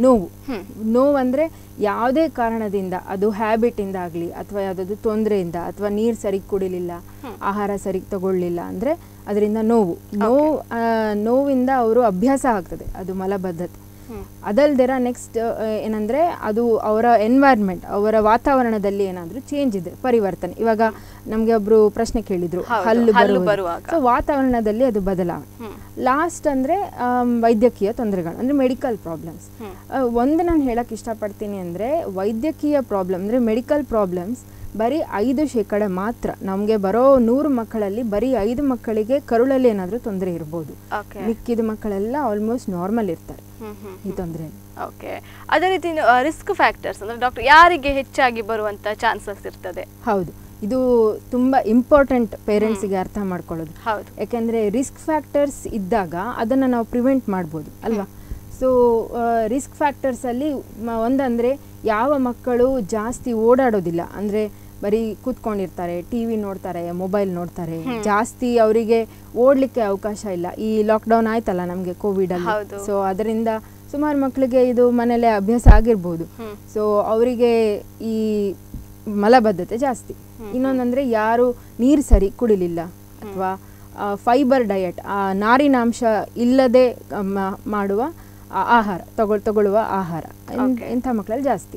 ನೋವು ನೋವು ಅಂದರೆ ಯಾವುದೇ ಕಾರಣದಿಂದ ಅದು ಹ್ಯಾಬಿಟಿಂದ ಆಗಲಿ ಅಥವಾ ಯಾವುದಾದ್ರು ತೊಂದರೆಯಿಂದ ಅಥವಾ ನೀರು ಸರಿಗೆ ಕುಡಿಲಿಲ್ಲ ಆಹಾರ ಸರಿಗೆ ತಗೊಳ್ಳಿಲ್ಲ ಅಂದರೆ ಅದರಿಂದ ನೋವು ನೋವು ಆ, ನೋವಿಂದ ಅವರು ಅಭ್ಯಾಸ ಆಗ್ತದೆ ಅದು ಮಲಬದ್ಧತೆ ಅದಲ್ದಿರ ನೆಕ್ಸ್ಟ್ ಏನಂದ್ರೆ ಅದು ಅವರ ಎನ್ವೈರ್ಮೆಂಟ್ ಅವರ ವಾತಾವರಣದಲ್ಲಿ ಏನಾದರೂ ಚೇಂಜ್ ಇದೆ ಪರಿವರ್ತನೆ ಇವಾಗ ನಮಗೆ ಒಬ್ರು ಪ್ರಶ್ನೆ ಕೇಳಿದ್ರು ಹೌದು, ಹಲ್ಲು ಹಲ್ಲು ಬರುವುದು. ಬರುವಾಗ. ಸೊ ವಾತಾವರಣದಲ್ಲಿ ಅದು ಬದಲಾವಣೆ ಲಾಸ್ಟ್ ಅಂದರೆ ವೈದ್ಯಕೀಯ ತೊಂದರೆಗಳು ಅಂದರೆ ಮೆಡಿಕಲ್ ಪ್ರಾಬ್ಲಮ್ಸ್ ಒಂದು ನಾನು ಹೇಳಕ್ಕೆ ಇಷ್ಟಪಡ್ತೀನಿ ಅಂದರೆ ವೈದ್ಯಕೀಯ ಪ್ರಾಬ್ಲಮ್ ಅಂದರೆ ಮೆಡಿಕಲ್ ಪ್ರಾಬ್ಲಮ್ಸ್ ಬರೀ ಐದು ಶೇಕಡ ಮಾತ್ರ ನಮಗೆ ಬರೋ ನೂರು ಮಕ್ಕಳಲ್ಲಿ ಬರೀ ಐದು ಮಕ್ಕಳಿಗೆ ಕರುಳಲ್ಲಿ ಏನಾದರೂ ತೊಂದರೆ ಇರ್ಬೋದು ಓಕೆ ಮಿಕ್ಕಿದ ಮಕ್ಕಳೆಲ್ಲ ಆಲ್ಮೋಸ್ಟ್ ನಾರ್ಮಲ್ ಇರ್ತಾರೆ ಹ್ಮ್ ಹ್ಮ್ ಈ ತೊಂದರೆ ಓಕೆ ಅದೇ ರೀತಿ ರಿಸ್ಕ್ ಫ್ಯಾಕ್ಟರ್ಸ್ ಅಂದ್ರೆ ಡಾಕ್ಟರ್ ಯಾರಿಗೆ ಹೆಚ್ಚಾಗಿ ಬರುವಂತ ಚಾನ್ಸಸ್ ಇರ್ತದೆ ಹೌದು ಇದು ತುಂಬ ಇಂಪಾರ್ಟೆಂಟ್ ಪೇರೆಂಟ್ಸಿಗೆ ಅರ್ಥ ಮಾಡ್ಕೊಳ್ಳೋದು ಹೌದು ಯಾಕೆಂದರೆ ರಿಸ್ಕ್ ಫ್ಯಾಕ್ಟರ್ಸ್ ಇದ್ದಾಗ ಅದನ್ನು ನಾವು ಪ್ರಿವೆಂಟ್ ಮಾಡ್ಬೋದು ಅಲ್ವಾ ಸೊ ರಿಸ್ಕ್ ಫ್ಯಾಕ್ಟರ್ಸಲ್ಲಿ ಒಂದಂದರೆ ಯಾವ ಮಕ್ಕಳು ಜಾಸ್ತಿ ಓಡಾಡೋದಿಲ್ಲ ಅಂದರೆ ಬರೀ ಕೂತ್ಕೊಂಡಿರ್ತಾರೆ ಟಿ ವಿ ನೋಡ್ತಾರೆ ಮೊಬೈಲ್ ನೋಡ್ತಾರೆ ಜಾಸ್ತಿ ಅವರಿಗೆ ಓಡಲಿಕ್ಕೆ ಅವಕಾಶ ಇಲ್ಲ ಈ ಲಾಕ್ಡೌನ್ ಆಯ್ತಲ್ಲ ನಮಗೆ ಕೋವಿಡಲ್ಲಿ ಹೌದು. ಸೊ ಅದರಿಂದ ಸುಮಾರು ಮಕ್ಕಳಿಗೆ ಇದು ಮನೇಲೆ ಅಭ್ಯಾಸ ಆಗಿರ್ಬೋದು ಸೊ ಅವರಿಗೆ ಈ ಮಲಬದ್ಧತೆ ಜಾಸ್ತಿ ಇನ್ನೊಂದಂದ್ರೆ ಯಾರು ನೀರು ಸರಿ ಕುಡಿಲಿಲ್ಲ ಅಥವಾ ಫೈಬರ್ ಡಯಟ್ ಆ ನಾರಿನಾಂಶ ಇಲ್ಲದೆ ಆ, ಮ- ಮಾಡುವ ಆ ಆಹಾರ ತಗೊಳ್ ತಗೊಳ್ಳುವ ಆಹಾರ ಇನ್- ಇಂಥ ಮಕ್ಕಳಲ್ಲಿ ಜಾಸ್ತಿ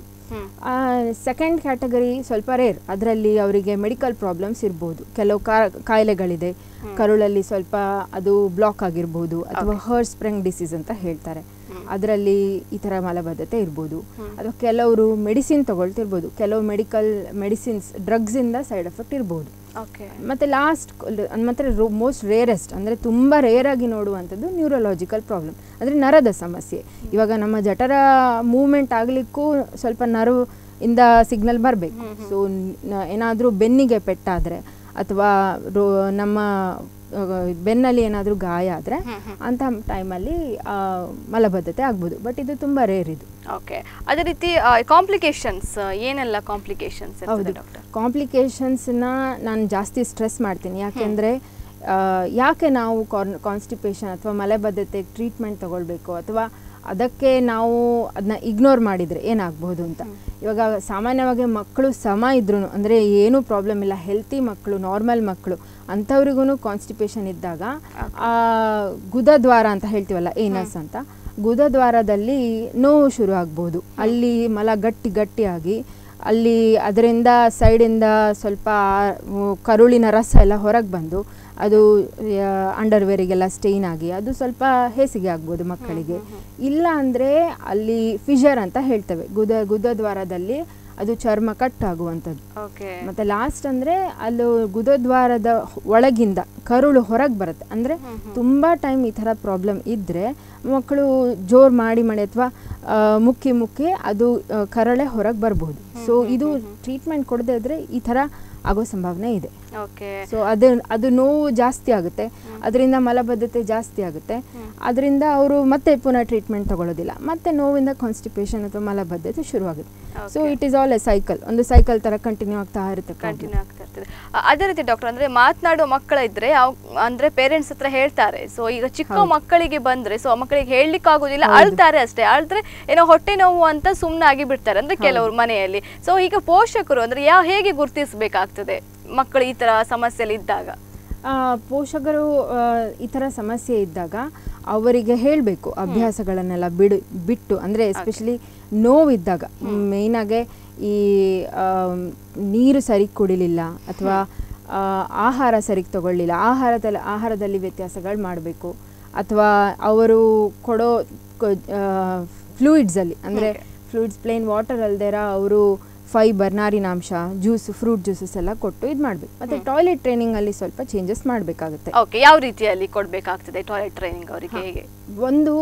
ಸೆಕೆಂಡ್ ಕ್ಯಾಟಗರಿ ಸ್ವಲ್ಪ ರೇರ್ ಅದರಲ್ಲಿ ಅವರಿಗೆ ಮೆಡಿಕಲ್ ಪ್ರಾಬ್ಲಮ್ಸ್ ಇರ್ಬೋದು ಕೆಲವು ಕಾ- ಕಾಯಿಲೆಗಳಿದೆ ಕರುಳಲ್ಲಿ ಸ್ವಲ್ಪ ಅದು ಬ್ಲಾಕ್ ಆಗಿರ್ಬೋದು ಅಥವಾ ಹರ್ಸ್ ಸ್ಪ್ರಿಂಗ್ ಡಿಸೀಸ್ ಅಂತ ಹೇಳ್ತಾರೆ ಅದರಲ್ಲಿ ಈ ಥರ ಮಲಬದ್ಧತೆ ಇರ್ಬೋದು ಅಥವಾ ಕೆಲವರು ಮೆಡಿಸಿನ್ ತಗೊಳ್ತಿರ್ಬೋದು ಕೆಲವು ಮೆಡಿಕಲ್ ಮೆಡಿಸಿನ್ಸ್ ಡ್ರಗ್ಸಿಂದ ಸೈಡ್ ಎಫೆಕ್ಟ್ ಇರ್ಬೋದು ಓಕೆ ಮತ್ತು ಲಾಸ್ಟ್ ಮತ್ತು ಮೋಸ್ಟ್ ರೇರೆಸ್ಟ್ ಅಂದರೆ ತುಂಬ ರೇರಾಗಿ ನೋಡುವಂಥದ್ದು ನ್ಯೂರಲಾಜಿಕಲ್ ಪ್ರಾಬ್ಲಮ್ ಅಂದರೆ ನರದ ಸಮಸ್ಯೆ ಇವಾಗ ನಮ್ಮ ಜಠರ ಮೂವ್ಮೆಂಟ್ ಆಗಲಿಕ್ಕೂ ಸ್ವಲ್ಪ ನರ್ವ್ ಇಂದ ಸಿಗ್ನಲ್ ಬರಬೇಕು ಸೊ ಏನಾದರೂ ಬೆನ್ನಿಗೆ ಪೆಟ್ಟಾದರೆ ಅಥವಾ ರೋ ನಮ್ಮ ಆ, ಬೆನ್ನಲ್ಲಿ ಏನಾದರೂ ಗಾಯ ಆದರೆ ಅಂಥ ಟೈಮಲ್ಲಿ ಮಲಬದ್ಧತೆ ಆಗ್ಬೋದು ಬಟ್ ಇದು ತುಂಬ ರೇರ್ ಇದು ಓಕೆ ಅದೇ ರೀತಿ ಕಾಂಪ್ಲಿಕೇಶನ್ಸ್ ಏನೆಲ್ಲ ಕಾಂಪ್ಲಿಕೇಶನ್ಸ್ ಹೌದು ಇರ್ತದೆ ಡಾಕ್ಟರ್ ಕಾಂಪ್ಲಿಕೇಶನ್ಸ್ನ ನಾನು ಜಾಸ್ತಿ ಸ್ಟ್ರೆಸ್ ಮಾಡ್ತೀನಿ ಯಾಕೆಂದರೆ ಯಾಕೆ ನಾವು ಕಾನ್ಸ್ಟಿಪೇಷನ್ ಅಥವಾ ಮಲೆಬದ್ಧತೆ ಟ್ರೀಟ್ಮೆಂಟ್ ತಗೊಳ್ಬೇಕು ಅಥವಾ ಅದಕ್ಕೆ ನಾವು ಅದನ್ನ ಇಗ್ನೋರ್ ಮಾಡಿದರೆ ಏನಾಗಬಹುದು ಅಂತ ಇವಾಗ ಸಾಮಾನ್ಯವಾಗಿ ಮಕ್ಕಳು ಸಮ ಇದ್ರೂ ಅಂದರೆ ಏನೂ ಪ್ರಾಬ್ಲಮ್ ಇಲ್ಲ ಹೆಲ್ತಿ ಮಕ್ಕಳು ನಾರ್ಮಲ್ ಮಕ್ಕಳು ಅಂಥವ್ರಿಗೂ ಕಾನ್ಸ್ಟಿಪೇಷನ್ ಇದ್ದಾಗ ಆ ಗುದದ್ವಾರ ಅಂತ ಹೇಳ್ತೀವಲ್ಲ ಏನಸ್ ಅಂತ ಗುದದ್ವಾರದಲ್ಲಿ ನೋವು ಶುರು ಆಗ್ಬೋದು ಅಲ್ಲಿ ಮಲ ಗಟ್ಟಿ ಗಟ್ಟಿಯಾಗಿ ಅಲ್ಲಿ ಅದರಿಂದ ಸೈಡಿಂದ ಸ್ವಲ್ಪ ಆ, ಕರುಳಿನ ರಸ ಎಲ್ಲ ಹೊರಗೆ ಬಂದು ಅದು ಅಂಡರ್ವೇರಿಗೆಲ್ಲ ಸ್ಟೇನ್ ಆಗಿ ಅದು ಸ್ವಲ್ಪ ಹೇಸಿಗೆ ಆಗ್ಬೋದು ಮಕ್ಕಳಿಗೆ ಇಲ್ಲ ಅಂದರೆ ಅಲ್ಲಿ ಫಿಶರ್ ಅಂತ ಹೇಳ್ತೇವೆ ಗುದ ಗುದದ್ವಾರದಲ್ಲಿ ಅದು ಚರ್ಮ ಕಟ್ಟಾಗುವಂಥದ್ದು ಓಕೆ ಮತ್ತೆ ಲಾಸ್ಟ್ ಅಂದ್ರೆ ಅಲ್ಲಿ ಗುದದ್ವಾರದ ಒಳಗಿಂದ ಕರುಳು ಹೊರಗೆ ಬರುತ್ತೆ ಅಂದ್ರೆ ತುಂಬಾ ಟೈಮ್ ಈ ಥರ ಪ್ರಾಬ್ಲಮ್ ಇದ್ರೆ ಮಕ್ಕಳು ಜೋರ್ ಮಾಡಿ ಮಾಡಿ ಅಥವಾ ಮುಕ್ಕಿ ಮುಕ್ಕಿ ಅದು ಆ, ಕರಳೆ ಹೊರಗೆ ಬರ್ಬೋದು ಸೊ ಇದು ಟ್ರೀಟ್ಮೆಂಟ್ ಕೊಡದೇ ಇದ್ರೆ ಈ ಥರ ಆಗೋ ಸಂಭಾವನೆ ಇದೆ ಓಕೆ ಸೊ ಅದು ಅದು ನೋವು ಜಾಸ್ತಿ ಆಗುತ್ತೆ ಅದರಿಂದ ಮಲಬದ್ಧತೆ ಜಾಸ್ತಿ ಆಗುತ್ತೆ ಅದರಿಂದ ಅವರು ಮತ್ತೆ ಪುನಃ ಟ್ರೀಟ್ಮೆಂಟ್ ತಗೊಳ್ಳೋದಿಲ್ಲ ಮತ್ತೆ ನೋವಿಂದ ಕಾನ್ಸ್ಟಿಪೇಷನ್ ಅಥವಾ ಮಲಬದ್ಧತೆ ಶುರುವಾಗುತ್ತೆ so it is all a cycle ಒಂದು ಸೈಕಲ್ ತರ ಕಂಟಿನ್ಯೂ ಆಗ್ತಾ ಇರುತ್ತೆ problem. ಕಂಟಿನ್ಯೂ ಆಗ್ತಾ ಇರ್ತದೆ ಅ- ಅದೇ ರೀತಿ ಡಾಕ್ಟರ್ ಅಂದ್ರೆ ಮಾತನಾಡುವ ಮಕ್ಕಳ ಇದ್ರೆ ಅವ್- ಅಂದ್ರೆ ಪೇರೆಂಟ್ಸ್ ಹತ್ರ ಹೇಳ್ತಾರೆ ಸೊ ಈಗ ಚಿಕ್ಕ ಮಕ್ಕಳಿಗೆ ಬಂದ್ರೆ ಸೊ ಆ ಮಕ್ಕಳಿಗೆ ಹೇಳಲಿಕ್ಕೆ ಆಗುದಿಲ್ಲ ಅಳ್ತಾರೆ ಅಷ್ಟೇ ಅಳ್ದ್ರೆ ಏನೋ ಹೊಟ್ಟೆ ನೋವು ಅಂತ ಸುಮ್ಮನಾಗಿ ಬಿಡ್ತಾರೆ ಅಂದ್ರೆ ಕೆಲವರು ಮನೆಯಲ್ಲಿ ಸೊ ಈಗ ಪೋಷಕರು ಅಂದ್ರೆ ಯಾವ ಹೇಗೆ ಗುರುತಿಸಬೇಕಾಗ್ತದೆ ಮಕ್ಕಳು ಈ ತರ ಸಮಸ್ಯೆಯಲ್ಲಿ ಇದ್ದಾಗ ಆ, ಪೋಷಕರು ಆ, ಈ ಥರ ಸಮಸ್ಯೆ ಇದ್ದಾಗ ಅವರಿಗೆ ಹೇಳಬೇಕು ಅಭ್ಯಾಸಗಳನ್ನೆಲ್ಲ ಬಿಡು ಬಿಟ್ಟು ಅಂದರೆ ಎಸ್ಪೆಷಲಿ ನೋವಿದ್ದಾಗ ಮೇಯ್ನಾಗೆ ಈ ಆಮ್, ನೀರು ಸರಿ ಕುಡಿಲಿಲ್ಲ ಅಥವಾ ಆ, ಆಹಾರ ಸರಿಗೆ ತಗೊಳ್ಳಿಲ್ಲ ಆಹಾರದಲ್ಲಿ ಆಹಾರದಲ್ಲಿ ವ್ಯತ್ಯಾಸಗಳು ಮಾಡಬೇಕು ಅಥವಾ ಅವರು ಕೊಡೋ ಫ್ಲೂಯಿಡ್ಸಲ್ಲಿ ಅಂದರೆ ಫ್ಲೂಯಿಡ್ಸ್ ಪ್ಲೇನ್ ವಾಟರ್ ಅಲ್ದೇರ ಅವರು ಫೈಬರ್ ನಾರಿನಾಂಶ ಜ್ಯೂಸ್ ಫ್ರೂಟ್ ಜ್ಯೂಸಸ್ ಎಲ್ಲ ಕೊಟ್ಟು ಇದು ಮಾಡಬೇಕು ಮತ್ತು ಟಾಯ್ಲೆಟ್ ಟ್ರೈನಿಂಗಲ್ಲಿ ಸ್ವಲ್ಪ ಚೇಂಜಸ್ ಮಾಡಬೇಕಾಗುತ್ತೆ ಓಕೆ ಯಾವ ರೀತಿಯಲ್ಲಿ ಕೊಡ್ಬೇಕಾಗ್ತದೆ ಟಾಯ್ಲೆಟ್ ಟ್ರೈನಿಂಗ್ ಅವರಿಗೆ ಹೇಗೆ ಒಂದು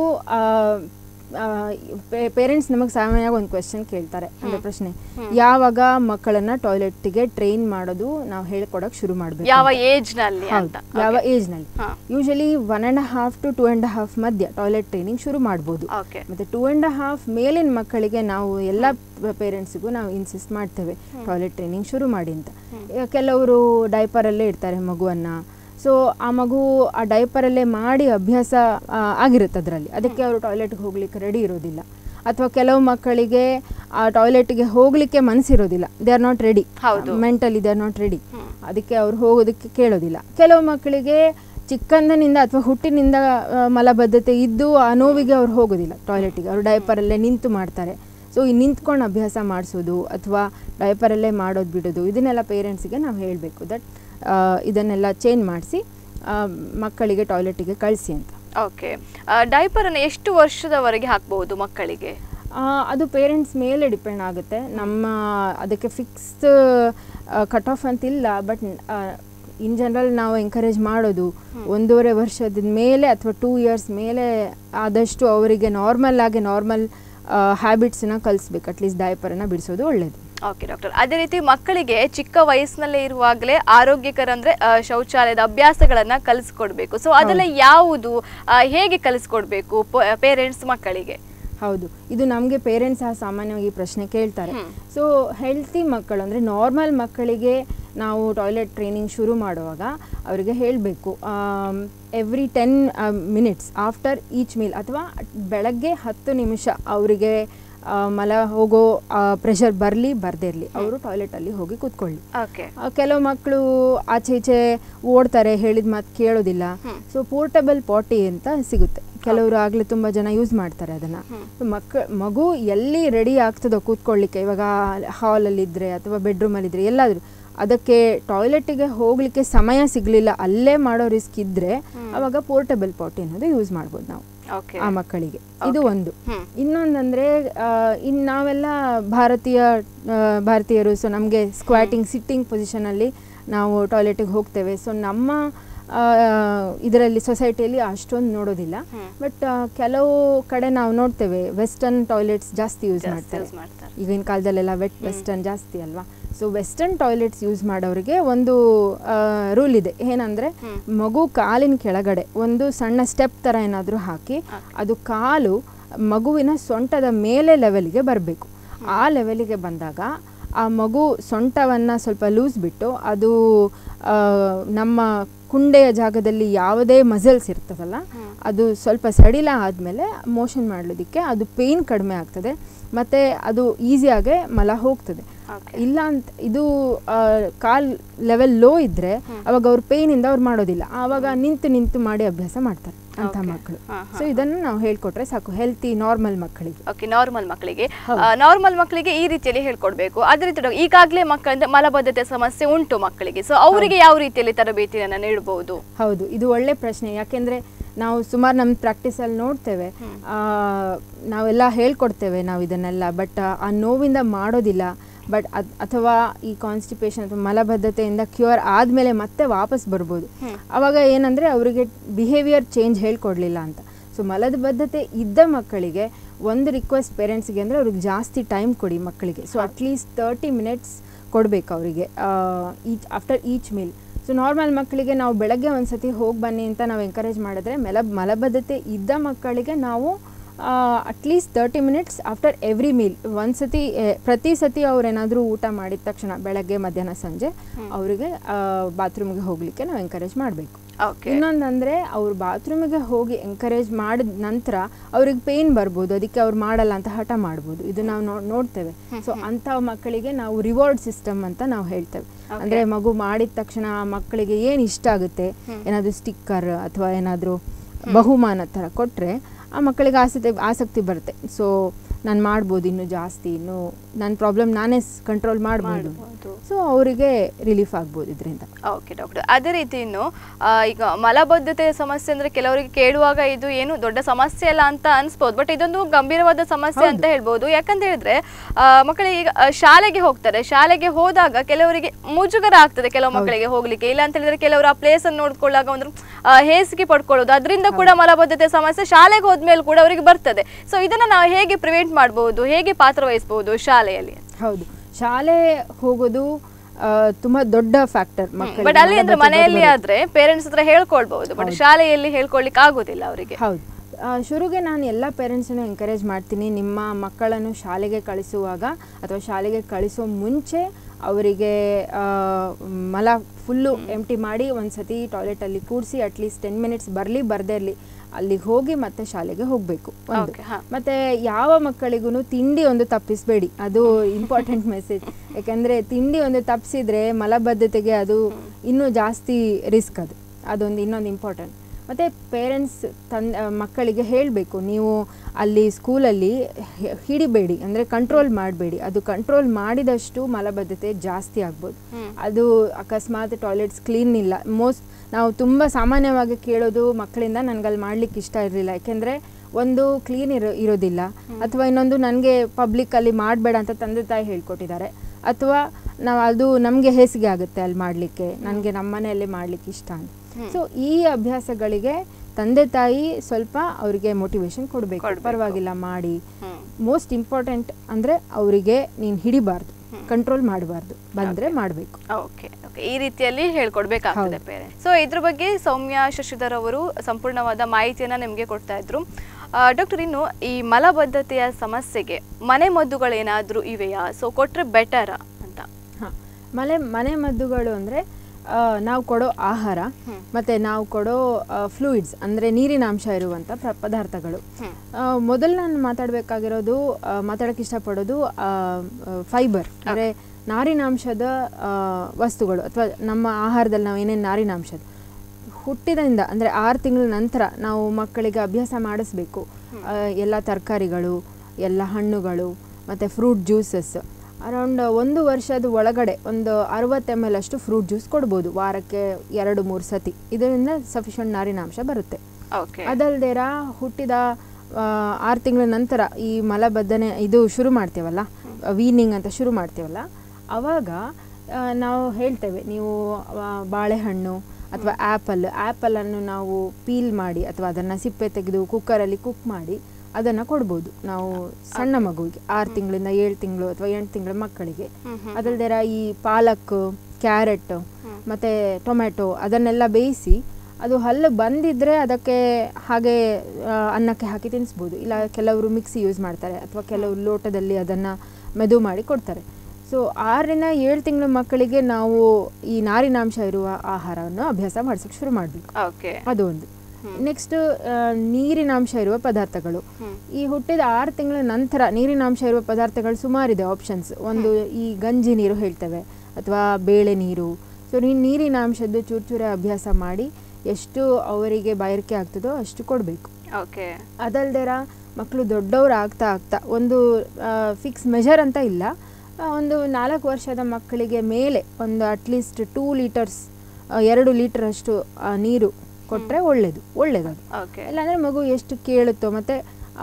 ಪೇರೆಂಟ್ಸ್ ನಮಗೆ ಸಾಮಾನ್ಯವಾಗಿ ಒಂದು ಕ್ವೆಶನ್ ಕೇಳ್ತಾರೆ ಅಂದರೆ ಪ್ರಶ್ನೆ ಯಾವಾಗ ಮಕ್ಕಳನ್ನ ಟಾಯ್ಲೆಟ್ಗೆ ಟ್ರೈನ್ ಮಾಡೋದು ನಾವು ಹೇಳ್ಕೊಡಕ್ಕೆ ಶುರು ಮಾಡಬೇಕು ಯಾವ ಏಜ್ ನಲ್ಲಿ ಅಂತ ಯಾವ ಏಜ್ನಲ್ಲಿ ಹಾ. Usually one and half to two and half ಮಧ್ಯ ಟಾಯ್ಲೆಟ್ ಟ್ರೈನಿಂಗ್ ಶುರು ಮಾಡ್ಬೋದು ಓಕೆ ಮತ್ತು ಟೂ ಆ್ಯಂಡ್ ಹಾಫ್ ಮೇಲಿನ ಮಕ್ಕಳಿಗೆ ನಾವು ಎಲ್ಲ ಪೇರೆಂಟ್ಸಿಗೂ ನಾವು ಇನ್ಸಿಸ್ಟ್ ಮಾಡ್ತೇವೆ ಟಾಯ್ಲೆಟ್ ಟ್ರೈನಿಂಗ್ ಶುರು ಮಾಡಿ ಅಂತ ಈಗ ಕೆಲವರು ಡೈಪರಲ್ಲೇ ಇಡ್ತಾರೆ ಮಗುವನ್ನು ಸೊ ಆ ಮಗು ಆ ಡೈಪರಲ್ಲೇ ಮಾಡಿ ಅಭ್ಯಾಸ ಆ, ಆಗಿರುತ್ತೆ ಅದರಲ್ಲಿ ಅದಕ್ಕೆ ಅವರು ಟಾಯ್ಲೆಟ್ಗೆ ಹೋಗ್ಲಿಕ್ಕೆ ರೆಡಿ ಇರೋದಿಲ್ಲ ಅಥವಾ ಕೆಲವು ಮಕ್ಕಳಿಗೆ ಆ ಟಾಯ್ಲೆಟ್ಗೆ ಹೋಗಲಿಕ್ಕೆ ಮನಸ್ಸಿರೋದಿಲ್ಲ ದೇ ಆರ್ ನಾಟ್ ರೆಡಿ ಹೌದು. Mentally they are not ready ಅದಕ್ಕೆ ಅವ್ರು ಹೋಗೋದಕ್ಕೆ ಕೇಳೋದಿಲ್ಲ ಕೆಲವು ಮಕ್ಕಳಿಗೆ ಚಿಕ್ಕಂದಿನಿಂದ ಅಥವಾ ಹುಟ್ಟಿನಿಂದ ಆ, ಮಲಬದ್ಧತೆ ಇದ್ದು ಆ ನೋವಿಗೆ ಅವ್ರು ಹೋಗೋದಿಲ್ಲ ಟಾಯ್ಲೆಟಿಗೆ ಅವರು ಡೈಪರಲ್ಲೇ ನಿಂತು ಮಾಡ್ತಾರೆ ಸೊ ಈ ನಿಂತ್ಕೊಂಡು ಅಭ್ಯಾಸ ಮಾಡಿಸೋದು ಅಥವಾ ಡೈಪರಲ್ಲೇ ಮಾಡೋದು ಬಿಡೋದು ಇದನ್ನೆಲ್ಲ ಪೇರೆಂಟ್ಸಿಗೆ ನಾವು ಹೇಳಬೇಕು ದಟ್ ಇದನ್ನೆಲ್ಲ ಚೇಂಜ್ ಮಾಡಿಸಿ ಮಕ್ಕಳಿಗೆ ಟಾಯ್ಲೆಟಿಗೆ ಕಳಿಸಿ ಅಂತ ಓಕೆ ಡೈಪರ್ ಅನ್ನು ಎಷ್ಟು ವರ್ಷದವರೆಗೆ ಹಾಕಬಹುದು ಮಕ್ಕಳಿಗೆ ಆ, ಅದು ಪೇರೆಂಟ್ಸ್ ಮೇಲೆ ಡಿಪೆಂಡ್ ಆಗುತ್ತೆ ನಮ್ಮ ಅದಕ್ಕೆ ಫಿಕ್ಸ್ಡ್ ಕಟ್ ಆಫ್ ಅಂತಿಲ್ಲ ಬಟ್ ಇನ್ ಜನರಲ್ ನಾವು ಎಂಕರೇಜ್ ಮಾಡೋದು ಒಂದೂವರೆ ವರ್ಷದ ಮೇಲೆ ಅಥವಾ ಟೂ ಇಯರ್ಸ್ ಮೇಲೆ ಆದಷ್ಟು ಅವರಿಗೆ ನಾರ್ಮಲ್ ಆಗಿ ನಾರ್ಮಲ್ ಹ್ಯಾಬಿಟ್ಸನ್ನ ಕಲಿಸ್ಬೇಕು ಅಟ್ಲೀಸ್ಟ್ ಡೈಪರನ್ನು ಬಿಡಿಸೋದು ಒಳ್ಳೆಯದು ಓಕೆ ಡಾಕ್ಟರ್ ಅದೇ ರೀತಿ ಮಕ್ಕಳಿಗೆ ಚಿಕ್ಕ ವಯಸ್ಸಿನಲ್ಲೇ ಇರುವಾಗಲೇ ಆರೋಗ್ಯಕರ ಅಂದ್ರೆ ಆ, ಶೌಚಾಲಯದ ಅಭ್ಯಾಸಗಳನ್ನ ಕಲಿಸ್ಕೊಡ್ಬೇಕು ಸೊ ಅದೆಲ್ಲ ಯಾವುದು ಆ, ಹೇಗೆ ಕಲಿಸ್ಕೊಡ್ಬೇಕು ಪೇರೆಂಟ್ಸ್ ಮಕ್ಕಳಿಗೆ ಹೌದು ಇದು ನಮಗೆ ಪೇರೆಂಟ್ಸ್ ಸಹ ಸಾಮಾನ್ಯವಾಗಿ ಈ ಪ್ರಶ್ನೆ ಕೇಳ್ತಾರೆ ಸೊ ಹೆಲ್ತಿ ಮಕ್ಕಳು ಅಂದರೆ ನಾರ್ಮಲ್ ಮಕ್ಕಳಿಗೆ ನಾವು ಟಾಯ್ಲೆಟ್ ಟ್ರೈನಿಂಗ್ ಶುರು ಮಾಡುವಾಗ ಅವರಿಗೆ ಹೇಳಬೇಕು every ten minutes after each meal ಅಥವಾ ಬೆಳಗ್ಗೆ ಹತ್ತು ನಿಮಿಷ ಅವರಿಗೆ ಆ, ಮಲ ಹೋಗೋ ಪ್ರೆಷರ್ ಬರಲಿ ಬರದೇ ಇರಲಿ ಅವರು ಟಾಯ್ಲೆಟಲ್ಲಿ ಹೋಗಿ ಕೂತ್ಕೊಳ್ಳಿ ಓಕೆ ಆ, ಕೆಲವು ಮಕ್ಕಳು ಆಚೆ ಈಚೆ ಓಡ್ತಾರೆ ಹೇಳಿದ ಮಾತು ಕೇಳೋದಿಲ್ಲ ಸೊ ಪೋರ್ಟಬಲ್ ಪಾಟಿ ಅಂತ ಸಿಗುತ್ತೆ ಕೆಲವರು ಆಗಲೇ ತುಂಬ ಜನ ಯೂಸ್ ಮಾಡ್ತಾರೆ ಅದನ್ನು ಮಕ್ಕ ಮಗು ಎಲ್ಲಿ ರೆಡಿ ಆಗ್ತದೋ ಕೂತ್ಕೊಳ್ಳಿಕ್ಕೆ ಇವಾಗ ಹಾಲಲ್ಲಿದ್ದರೆ ಅಥವಾ ಬೆಡ್ರೂಮಲ್ಲಿದ್ದರೆ ಎಲ್ಲಾದರೂ ಅದಕ್ಕೆ ಟಾಯ್ಲೆಟಿಗೆ ಹೋಗಲಿಕ್ಕೆ ಸಮಯ ಸಿಗಲಿಲ್ಲ ಅಲ್ಲೇ ಮಾಡೋ ರಿಸ್ಕ್ ಇದ್ದರೆ ಅವಾಗ ಪೋರ್ಟಬಲ್ ಪಾಟಿ ಅನ್ನೋದು ಯೂಸ್ ಮಾಡ್ಬೋದು ನಾವು ಓಕೆ ಆ ಮಕ್ಕಳಿಗೆ ಇದು ಒಂದು ಹ್ಮ್. ಇನ್ನೊಂದಂದ್ರೆ ಇನ್ನು ನಾವೆಲ್ಲ ಭಾರತೀಯ ಆ, ಭಾರತೀಯರು ಸೊ ನಮಗೆ ಸ್ಕ್ವಾಟಿಂಗ್ ಸಿಟ್ಟಿಂಗ್ ಪೊಸಿಷನಲ್ಲಿ ನಾವು ಟಾಯ್ಲೆಟಿಗೆ ಹೋಗ್ತೇವೆ ಸೊ ನಮ್ಮ ಇದರಲ್ಲಿ ಸೊಸೈಟಿಯಲ್ಲಿ ಅಷ್ಟೊಂದು ನೋಡೋದಿಲ್ಲ ಬಟ್ ಕೆಲವು ಕಡೆ ನಾವು ನೋಡ್ತೇವೆ ವೆಸ್ಟರ್ನ್ ಟಾಯ್ಲೆಟ್ಸ್ ಜಾಸ್ತಿ ಯೂಸ್ ಮಾಡ್ತಾರೆ use ಮಾಡ್ತಾರೆ. ಈಗಿನ ಕಾಲದಲ್ಲೆಲ್ಲ ವೆಟ್ ವೆಸ್ಟರ್ನ್ ಜಾಸ್ತಿ ಅಲ್ವಾ ಸೊ ವೆಸ್ಟರ್ನ್ ಟಾಯ್ಲೆಟ್ಸ್ ಯೂಸ್ ಮಾಡೋರಿಗೆ ಒಂದು ರೂಲ್ ಇದೆ ಏನಂದ್ರೆ ಮಗು ಕಾಲಿನ ಕೆಳಗಡೆ ಒಂದು ಸಣ್ಣ ಸ್ಟೆಪ್ ಥರ ಏನಾದರೂ ಹಾಕಿ ಅದು ಕಾಲು ಮಗುವಿನ ಸೊಂಟದ ಮೇಲೆ ಲೆವೆಲ್ಗೆ ಬರಬೇಕು ಆ ಲೆವೆಲಿಗೆ ಬಂದಾಗ ಆ ಮಗು ಸೊಂಟವನ್ನು ಸ್ವಲ್ಪ ಲೂಸ್ ಬಿಟ್ಟು ಅದು ಆ, ನಮ್ಮ ಕುಂಡೆಯ ಜಾಗದಲ್ಲಿ ಯಾವುದೇ ಮಸಲ್ಸ್ ಇರ್ತದಲ್ಲ ಅದು ಸ್ವಲ್ಪ ಸಡಿಲ ಆದಮೇಲೆ ಮೋಷನ್ ಮಾಡಲಿಕ್ಕೆ ಅದು ಪೇಯ್ನ್ ಕಡಿಮೆ ಆಗ್ತದೆ ಮತ್ತು ಅದು ಈಸಿಯಾಗೆ ಮಲ ಹೋಗ್ತದೆ ಇಲ್ಲ ಅಂತ ಇದು ಆ, ಕಾಲ್ ಲೆವೆಲ್ ಲೋ ಇದ್ದರೆ ಅವಾಗ ಅವ್ರ ಪೇಯ್ನಿಂದ ಅವ್ರು ಮಾಡೋದಿಲ್ಲ ಆವಾಗ ನಿಂತು ನಿಂತು ಮಾಡಿ ಅಭ್ಯಾಸ ಮಾಡ್ತಾರೆ ಅಂಥ ಮಕ್ಕಳು ಸೊ ಇದನ್ನು ನಾವು ಹೇಳ್ಕೊಟ್ರೆ ಸಾಕು ಹೆಲ್ತಿ ನಾರ್ಮಲ್ ಮಕ್ಕಳಿಗೆ ಓಕೆ ನಾರ್ಮಲ್ ಮಕ್ಕಳಿಗೆ ನಾರ್ಮಲ್ ಮಕ್ಕಳಿಗೆ ಈ ರೀತಿಯಲ್ಲಿ ಹೇಳ್ಕೊಡ್ಬೇಕು ಅದೇ ರೀತಿ ಡಾಕ್ಟರ್, ಈಗಾಗಲೇ ಮಕ್ಕಳಿಂದ ಮಲಬದ್ಧತೆ ಸಮಸ್ಯೆ ಉಂಟು ಮಕ್ಕಳಿಗೆ ಸೊ ಅವರಿಗೆ ಯಾವ ರೀತಿಯಲ್ಲಿ ತರಬೇತಿಯನ್ನು ನೀಡಬಹುದು ಹೌದು ಇದು ಒಳ್ಳೆ ಪ್ರಶ್ನೆ ಯಾಕೆಂದ್ರೆ ನಾವು ಸುಮಾರು ನಮ್ಮ ಪ್ರಾಕ್ಟೀಸಲ್ಲಿ ನೋಡ್ತೇವೆ ಆ, ನಾವೆಲ್ಲ ಹೇಳ್ಕೊಡ್ತೇವೆ ನಾವು ಇದನ್ನೆಲ್ಲ ಬಟ್ ಆ ನೋವಿಂದ ಮಾಡೋದಿಲ್ಲ ಬಟ್ ಅದ್ ಅಥವಾ ಈ ಕಾನ್ಸ್ಟಿಪೇಷನ್ ಅಥವಾ ಮಲಬದ್ಧತೆಯಿಂದ ಕ್ಯೂರ್ ಆದಮೇಲೆ ಮತ್ತೆ ವಾಪಸ್ ಬರ್ಬೋದು ಅವಾಗ ಏನಂದರೆ ಅವರಿಗೆ ಬಿಹೇವಿಯರ್ ಚೇಂಜ್ ಹೇಳ್ಕೊಡ್ಲಿಲ್ಲ ಅಂತ ಸೊ ಮಲದ ಬದ್ಧತೆ ಇದ್ದ ಮಕ್ಕಳಿಗೆ ಒಂದು ರಿಕ್ವೆಸ್ಟ್ ಪೇರೆಂಟ್ಸ್ಗೆ ಅಂದರೆ ಅವ್ರಿಗೆ ಜಾಸ್ತಿ ಟೈಮ್ ಕೊಡಿ ಮಕ್ಕಳಿಗೆ ಸೊ ಅಟ್ಲೀಸ್ಟ್ ತರ್ಟಿ ಮಿನಿಟ್ಸ್ ಕೊಡಬೇಕು ಅವರಿಗೆ each after each meal so normal ಮಕ್ಕಳಿಗೆ ನಾವು ಬೆಳಗ್ಗೆ ಒಂದು ಸತಿ ಹೋಗಿ ಬನ್ನಿ ಅಂತ ನಾವು ಎಂಕರೇಜ್ ಮಾಡಿದ್ರೆ ಮಲ ಮಲಬದ್ಧತೆ ಇದ್ದ ಮಕ್ಕಳಿಗೆ ನಾವು at least thirty minutes after every meal ಒಂದು ಸತಿ ಎ, ಪ್ರತಿ ಸತಿ ಅವ್ರೇನಾದರೂ ಊಟ ಮಾಡಿದ ತಕ್ಷಣ ಬೆಳಗ್ಗೆ ಮಧ್ಯಾಹ್ನ ಸಂಜೆ ಅವರಿಗೆ ಬಾತ್ರೂಮ್ಗೆ ಹೋಗಲಿಕ್ಕೆ ನಾವು ಎಂಕರೇಜ್ ಮಾಡಬೇಕು ಓಕೆ ಇನ್ನೊಂದಂದ್ರೆ ಅವ್ರು ಬಾತ್ರೂಮಿಗೆ ಹೋಗಿ ಎಂಕರೇಜ್ ಮಾಡಿದ ನಂತರ ಅವ್ರಿಗೆ ಪೇನ್ ಬರ್ಬೋದು ಅದಕ್ಕೆ ಅವ್ರು ಮಾಡಲ್ಲ ಅಂತ ಹಠ ಮಾಡ್ಬೋದು ಇದು ನಾವು ನೋ- ನೋಡ್ತೇವೆ ಸೊ ಅಂಥ ಮಕ್ಕಳಿಗೆ ನಾವು ರಿವಾರ್ಡ್ ಸಿಸ್ಟಮ್ ಅಂತ ನಾವು ಹೇಳ್ತೇವೆ ಅಂದ್ರೆ ಮಗು ಮಾಡಿದ ತಕ್ಷಣ ಆ ಮಕ್ಕಳಿಗೆ ಏನು ಇಷ್ಟ ಆಗುತ್ತೆ ಏನಾದರೂ ಸ್ಟಿಕ್ಕರ್ ಅಥವಾ ಏನಾದರೂ ಬಹುಮಾನ ಥರ ಕೊಟ್ಟರೆ ಆ ಮಕ್ಕಳಿಗೆ ಆಸಕ್ತಿ ಆಸಕ್ತಿ ಬರುತ್ತೆ ಸೊ ನಾನು ಮಾಡ್ಬೋದು ಇನ್ನೂ ಜಾಸ್ತಿ ಇನ್ನು ನನ್ನ ಪ್ರಾಬ್ಲಮ್ ನಾನೇ ಕಂಟ್ರೋಲ್ ಮಾಡ್ಬೋದು ಸೊ ಅವರಿಗೆ ರಿಲೀಫ್ ಆಗ್ಬೋದು ಇದರಿಂದ ಓಕೆ ಡಾಕ್ಟರ್ ಅದೇ ರೀತಿ ಇನ್ನು ಆ, ಈಗ ಮಲಬದ್ಧತೆ ಸಮಸ್ಯೆ ಅಂದ್ರೆ ಕೆಲವರಿಗೆ ಕೇಳುವಾಗ ಇದು ಏನು ದೊಡ್ಡ ಸಮಸ್ಯೆ ಅಲ್ಲ ಅಂತ ಅನ್ಸ್ಬೋದು ಬಟ್ ಇದೊಂದು ಗಂಭೀರವಾದ ಸಮಸ್ಯೆ ಅಂತ ಹೇಳ್ಬೋದು ಯಾಕಂತ ಹೇಳಿದ್ರೆ ಆ, ಮಕ್ಕಳಿಗೆ ಈಗ ಆ, ಶಾಲೆಗೆ ಹೋಗ್ತಾರೆ ಶಾಲೆಗೆ ಹೋದಾಗ ಕೆಲವರಿಗೆ ಮುಜುಗರ ಆಗ್ತದೆ ಕೆಲವು ಮಕ್ಕಳಿಗೆ ಹೋಗ್ಲಿಕ್ಕೆ ಇಲ್ಲ ಅಂತ ಹೇಳಿದ್ರೆ ಕೆಲವರು ಆ ಪ್ಲೇಸ್ ಅನ್ನು ನೋಡ್ಕೊಳ್ಳಾಗ ಒಂದು ಆ, ಹೇಸಿಗೆ ಪಡ್ಕೊಳ್ಳೋದು ಅದರಿಂದ ಕೂಡ ಮಲಬದ್ಧತೆ ಸಮಸ್ಯೆ ಶಾಲೆಗೆ ಹೋದ್ಮೇಲೆ ಕೂಡ ಅವರಿಗೆ ಬರ್ತದೆ ಸೊ ಇದನ್ನ ನಾವು ಹೇಗೆ ಪ್ರಿವೆಂಟ್ ಮಾಡಬಹುದು ಹೇಗೆ ಪಾತ್ರ ವಹಿಸಬಹುದು ಶಾಲೆಯಲ್ಲಿ ಹೌದು ಶಾಲೆ ಹೋಗೋದು ಆ, ತುಂಬಾ ದೊಡ್ಡ ಫ್ಯಾಕ್ಟರ್ ಮಕ್ಕಳಿಗೆ ಬಟ್ ಅಲ್ಲಿ ಅಂದ್ರೆ ಮಲಬದ್ಧತೆ ಮನೆಯಲ್ಲಿ ಬರೋದು. ಆದ್ರೆ ಪೇರೆಂಟ್ಸ್ ಹತ್ರ ಹೇಳ್ಕೊಳ್ಬಹುದು ಬಟ್ ಶಾಲೆಯಲ್ಲಿ ಹೇಳ್ಕೊಳ್ಲಿಕ್ಕೆ ಆಗೋದಿಲ್ಲ ಅವರಿಗೆ ಹೌದು ಆ, ಶುರುಗೆ ನಾನು ಎಲ್ಲ ಪೇರೆಂಟ್ಸನ್ನು ಎಂಕರೇಜ್ ಮಾಡ್ತೀನಿ ನಿಮ್ಮ ಮಕ್ಕಳನ್ನು ಶಾಲೆಗೆ ಕಳಿಸುವಾಗ ಅಥವಾ ಶಾಲೆಗೆ ಕಳಿಸೋ ಮುಂಚೆ ಅವರಿಗೆ ಆ, ಮಲ ಫುಲ್ಲು ಎಂಟಿ ಮಾಡಿ ಒಂದು ಸತಿ ಟಾಯ್ಲೆಟಲ್ಲಿ ಕೂಡಿಸಿ ಅಟ್ಲೀಸ್ಟ್ ಟೆನ್ ಮಿನಿಟ್ಸ್ ಬರಲಿ ಬರದೇ ಇರಲಿ ಅಲ್ಲಿಗೆ ಹೋಗಿ ಮತ್ತೆ ಶಾಲೆಗೆ ಹೋಗಬೇಕು ಒಂದು Okay, ಹಾ. ಮತ್ತೆ ಯಾವ ಮಕ್ಕಳಿಗೂ ತಿಂಡಿ ಒಂದು ತಪ್ಪಿಸಬೇಡಿ ಅದು ಇಂಪಾರ್ಟೆಂಟ್ ಮೆಸೇಜ್ ಯಾಕಂದ್ರೆ ತಿಂಡಿ ಒಂದು ತಪ್ಪಿಸಿದ್ರೆ ಮಲಬದ್ಧತೆಗೆ ಅದು ಇನ್ನೂ ಜಾಸ್ತಿ ರಿಸ್ಕ್ ಅದು ಅದೊಂದು ಇನ್ನೊಂದು ಇಂಪಾರ್ಟೆಂಟ್ ಮತ್ತು ಪೇರೆಂಟ್ಸ್ ತನ್ ಆ, ಮಕ್ಕಳಿಗೆ ಹೇಳಬೇಕು ನೀವು ಅಲ್ಲಿ ಸ್ಕೂಲಲ್ಲಿ ಹಿ- ಹಿಡಿಬೇಡಿ ಅಂದರೆ ಕಂಟ್ರೋಲ್ ಮಾಡಬೇಡಿ ಅದು ಕಂಟ್ರೋಲ್ ಮಾಡಿದಷ್ಟು ಮಲಬದ್ಧತೆ ಜಾಸ್ತಿ ಆಗ್ಬೋದು ಅದು ಅಕಸ್ಮಾತ್ ಟಾಯ್ಲೆಟ್ಸ್ ಕ್ಲೀನ್ ಇಲ್ಲ ಮೋಸ್ಟ್ ನಾವು ತುಂಬ ಸಾಮಾನ್ಯವಾಗಿ ಕೇಳೋದು ಮಕ್ಕಳಿಂದ ನನಗಲ್ಲಿ ಮಾಡ್ಲಿಕ್ಕೆ ಇಷ್ಟ ಇರಲಿಲ್ಲ ಯಾಕೆಂದರೆ ಒಂದು ಕ್ಲೀನ್ ಇರೋ ಇರೋದಿಲ್ಲ ಅಥವಾ ಇನ್ನೊಂದು ನನಗೆ ಪಬ್ಲಿಕ್ಕಲ್ಲಿ ಮಾಡಬೇಡ ಅಂತ ತಂದೆ ತಾಯಿ ಹೇಳ್ಕೊಟ್ಟಿದ್ದಾರೆ ಅಥವಾ ನಾವು ಅದು ನಮಗೆ ಹೇಸಿಗೆ ಆಗುತ್ತೆ ಅಲ್ಲಿ ಮಾಡಲಿಕ್ಕೆ ನನಗೆ ನಮ್ಮ ಮನೆಯಲ್ಲೇ ಮಾಡಲಿಕ್ಕೆ ಇಷ್ಟ ಅಂತ ಸೊ ಈ ಅಭ್ಯಾಸಗಳಿಗೆ ತಂದೆ ತಾಯಿ ಸ್ವಲ್ಪ ಅವರಿಗೆ ಮೋಟಿವೇಶನ್ ಕೊಡಬೇಕು ಕೊಡ್ಬೇಕು. ಪರವಾಗಿಲ್ಲ ಮಾಡಿ ಹ್ಮ್. ಮೋಸ್ಟ್ ಇಂಪಾರ್ಟೆಂಟ್ ಅಂದರೆ ಅವರಿಗೆ ನೀನು ಹಿಡಿಬಾರ್ದು ಕಂಟ್ರೋಲ್ ಮಾಡಬಾರ್ದು ಬಂದರೆ ಮಾಡಬೇಕು ಓಕೆ ಓಕೆ ಈ ರೀತಿಯಲ್ಲಿ ಹೇಳ್ಕೊಡ್ಬೇಕಾಗ್ತದೆ ಹೌದು. ಪೇರೆಂಟ್ಸ್ ಸೊ ಇದ್ರ ಬಗ್ಗೆ ಸೌಮ್ಯ ಶಶಿಧರ್ ಅವರು ಸಂಪೂರ್ಣವಾದ ಮಾಹಿತಿಯನ್ನ ನಿಮಗೆ ಕೊಡ್ತಾ ಇದ್ರು ಡಾಕ್ಟರ್ ಇನ್ನು ಈ ಮಲಬದ್ಧತೆಯ ಸಮಸ್ಯೆಗೆ ಮನೆ ಮದ್ದುಗಳೇನಾದ್ರೂ ಇವೆಯಾ ಸೊ ಕೊಟ್ರೆ ಬೆಟರಾ ಅಂತ ಹಾಂ ಮನೆ ಮನೆ ಮದ್ದುಗಳು ಅಂದರೆ ನಾವು ಕೊಡೋ ಆಹಾರ ಮತ್ತು ನಾವು ಕೊಡೋ ಫ್ಲೂಯಿಡ್ಸ್ ಅಂದರೆ ನೀರಿನ ಅಂಶ ಇರುವಂಥ ಪ್ರ ಪದಾರ್ಥಗಳು ಆ, ಮೊದಲು ನಾನು ಮಾತಾಡಬೇಕಾಗಿರೋದು ಮಾತಾಡೋಕ್ಕೆ ಇಷ್ಟಪಡೋದು ಫೈಬರ್ ಅಂದರೆ ನಾರಿನಾಂಶದ ಆ, ವಸ್ತುಗಳು ಅಥವಾ ನಮ್ಮ ಆಹಾರದಲ್ಲಿ ನಾವು ಏನೇನು ನಾರಿನಾಂಶದ ಹುಟ್ಟಿದಿಂದ ಅಂದರೆ ಆರು ತಿಂಗಳ ನಂತರ ನಾವು ಮಕ್ಕಳಿಗೆ ಅಭ್ಯಾಸ ಮಾಡಿಸ್ಬೇಕು ಆ, ಎಲ್ಲ ತರಕಾರಿಗಳು ಎಲ್ಲ ಹಣ್ಣುಗಳು ಮತ್ತು ಫ್ರೂಟ್ ಜ್ಯೂಸಸ್ ಅರೌಂಡ್ ಒಂದು ವರ್ಷದ ಒಳಗಡೆ ಒಂದು ಅರವತ್ತು ಎಮ್ ಎಲ್ ಅಷ್ಟು ಫ್ರೂಟ್ ಜ್ಯೂಸ್ ಕೊಡ್ಬೋದು ವಾರಕ್ಕೆ ಎರಡು ಮೂರು ಸತಿ ಇದರಿಂದ ಸಫಿಷಿಯಂಟ್ ನಾರಿನಾಂಶ ಬರುತ್ತೆ ಓಕೆ ಅದಲ್ದೇರ ಹುಟ್ಟಿದ ಆರು ತಿಂಗಳ ನಂತರ ಈ ಮಲಬದ್ಧನೆ ಇದು ಶುರು ಮಾಡ್ತೇವಲ್ಲ ವೀನಿಂಗ್ ಅಂತ ಶುರು ಮಾಡ್ತೇವಲ್ಲ ಆವಾಗ ಆ, ನಾವು ಹೇಳ್ತೇವೆ ನೀವು ಆ, ಬಾಳೆಹಣ್ಣು ಅಥವಾ ಆ್ಯಪಲ್ ಆ್ಯಪಲನ್ನು ನಾವು ಪೀಲ್ ಮಾಡಿ ಅಥವಾ ಅದನ್ನು ಸಿಪ್ಪೆ ತೆಗೆದು ಕುಕ್ಕರಲ್ಲಿ ಕುಕ್ ಮಾಡಿ ಅದನ್ನು ಕೊಡ್ಬೋದು ನಾವು ಸಣ್ಣ ಮಗುವಿಗೆ ಆರು ತಿಂಗಳಿಂದ ಏಳು ತಿಂಗಳು ಅಥವಾ ಎಂಟು ತಿಂಗಳ ಮಕ್ಕಳಿಗೆ ಅದಲ್ದೇರ ಈ ಪಾಲಕ್ ಕ್ಯಾರೆಟ್ ಮತ್ತು ಟೊಮೆಟೊ ಅದನ್ನೆಲ್ಲ ಬೇಯಿಸಿ ಅದು ಹಲ್ಲು ಬಂದಿದ್ರೆ ಅದಕ್ಕೆ ಹಾಗೆ ಆ, ಅನ್ನಕ್ಕೆ ಹಾಕಿ ತಿನ್ನಿಸ್ಬೋದು ಇಲ್ಲ ಕೆಲವರು ಮಿಕ್ಸಿ ಯೂಸ್ ಮಾಡ್ತಾರೆ ಅಥವಾ ಕೆಲವರು ಲೋಟದಲ್ಲಿ ಅದನ್ನು ಮೆದು ಮಾಡಿ ಕೊಡ್ತಾರೆ ಸೊ ಆರರಿಂದ ಏಳು ತಿಂಗಳ ಮಕ್ಕಳಿಗೆ ನಾವು ಈ ನಾರಿನಾಂಶ ಇರುವ ಆಹಾರವನ್ನು ಅಭ್ಯಾಸ ಮಾಡಿಸೋಕೆ ಶುರು ಮಾಡಬೇಕು ಓಕೆ ಅದು ಒಂದು ನೆಕ್ಸ್ಟ್ ನೀರಿನಾಂಶ ಇರುವ ಪದಾರ್ಥಗಳು ಈ ಹುಟ್ಟಿದ ಆರು ತಿಂಗಳ ನಂತರ ನೀರಿನಾಂಶ ಇರುವ ಪದಾರ್ಥಗಳು ಸುಮಾರಿದೆ ಆಪ್ಷನ್ಸ್ ಒಂದು ಈ ಗಂಜಿ ನೀರು ಹೇಳ್ತೇವೆ ಅಥವಾ ಬೇಳೆ ನೀರು ಸೊ ನೀನು ನೀರಿನಾಂಶದ್ದು ಚೂರು ಚೂರೇ ಅಭ್ಯಾಸ ಮಾಡಿ ಎಷ್ಟು ಅವರಿಗೆ ಬಾಯಾರಿಕೆ ಆಗ್ತದೋ ಅಷ್ಟು ಕೊಡಬೇಕು ಓಕೆ ಅದಲ್ದೇರ ಮಕ್ಕಳು ದೊಡ್ಡವರು ಆಗ್ತಾ ಆಗ್ತಾ ಒಂದು ಫಿಕ್ಸ್ ಮೆಷರ್ ಅಂತ ಇಲ್ಲ ಆ, ಒಂದು ನಾಲ್ಕು ವರ್ಷದ ಮಕ್ಕಳಿಗೆ ಮೇಲೆ ಒಂದು ಅಟ್ಲೀಸ್ಟ್ ಟೂ ಲೀಟರ್ಸ್ ಎರಡು ಲೀಟರ್ ಅಷ್ಟು ಆ, ನೀರು ಕೊಟ್ಟರೆ ಒಳ್ಳೆಯದು ಒಳ್ಳೆಯದು ಓಕೆ ಇಲ್ಲಾಂದರೆ ಮಗು ಎಷ್ಟು ಕೇಳುತ್ತೋ ಮತ್ತು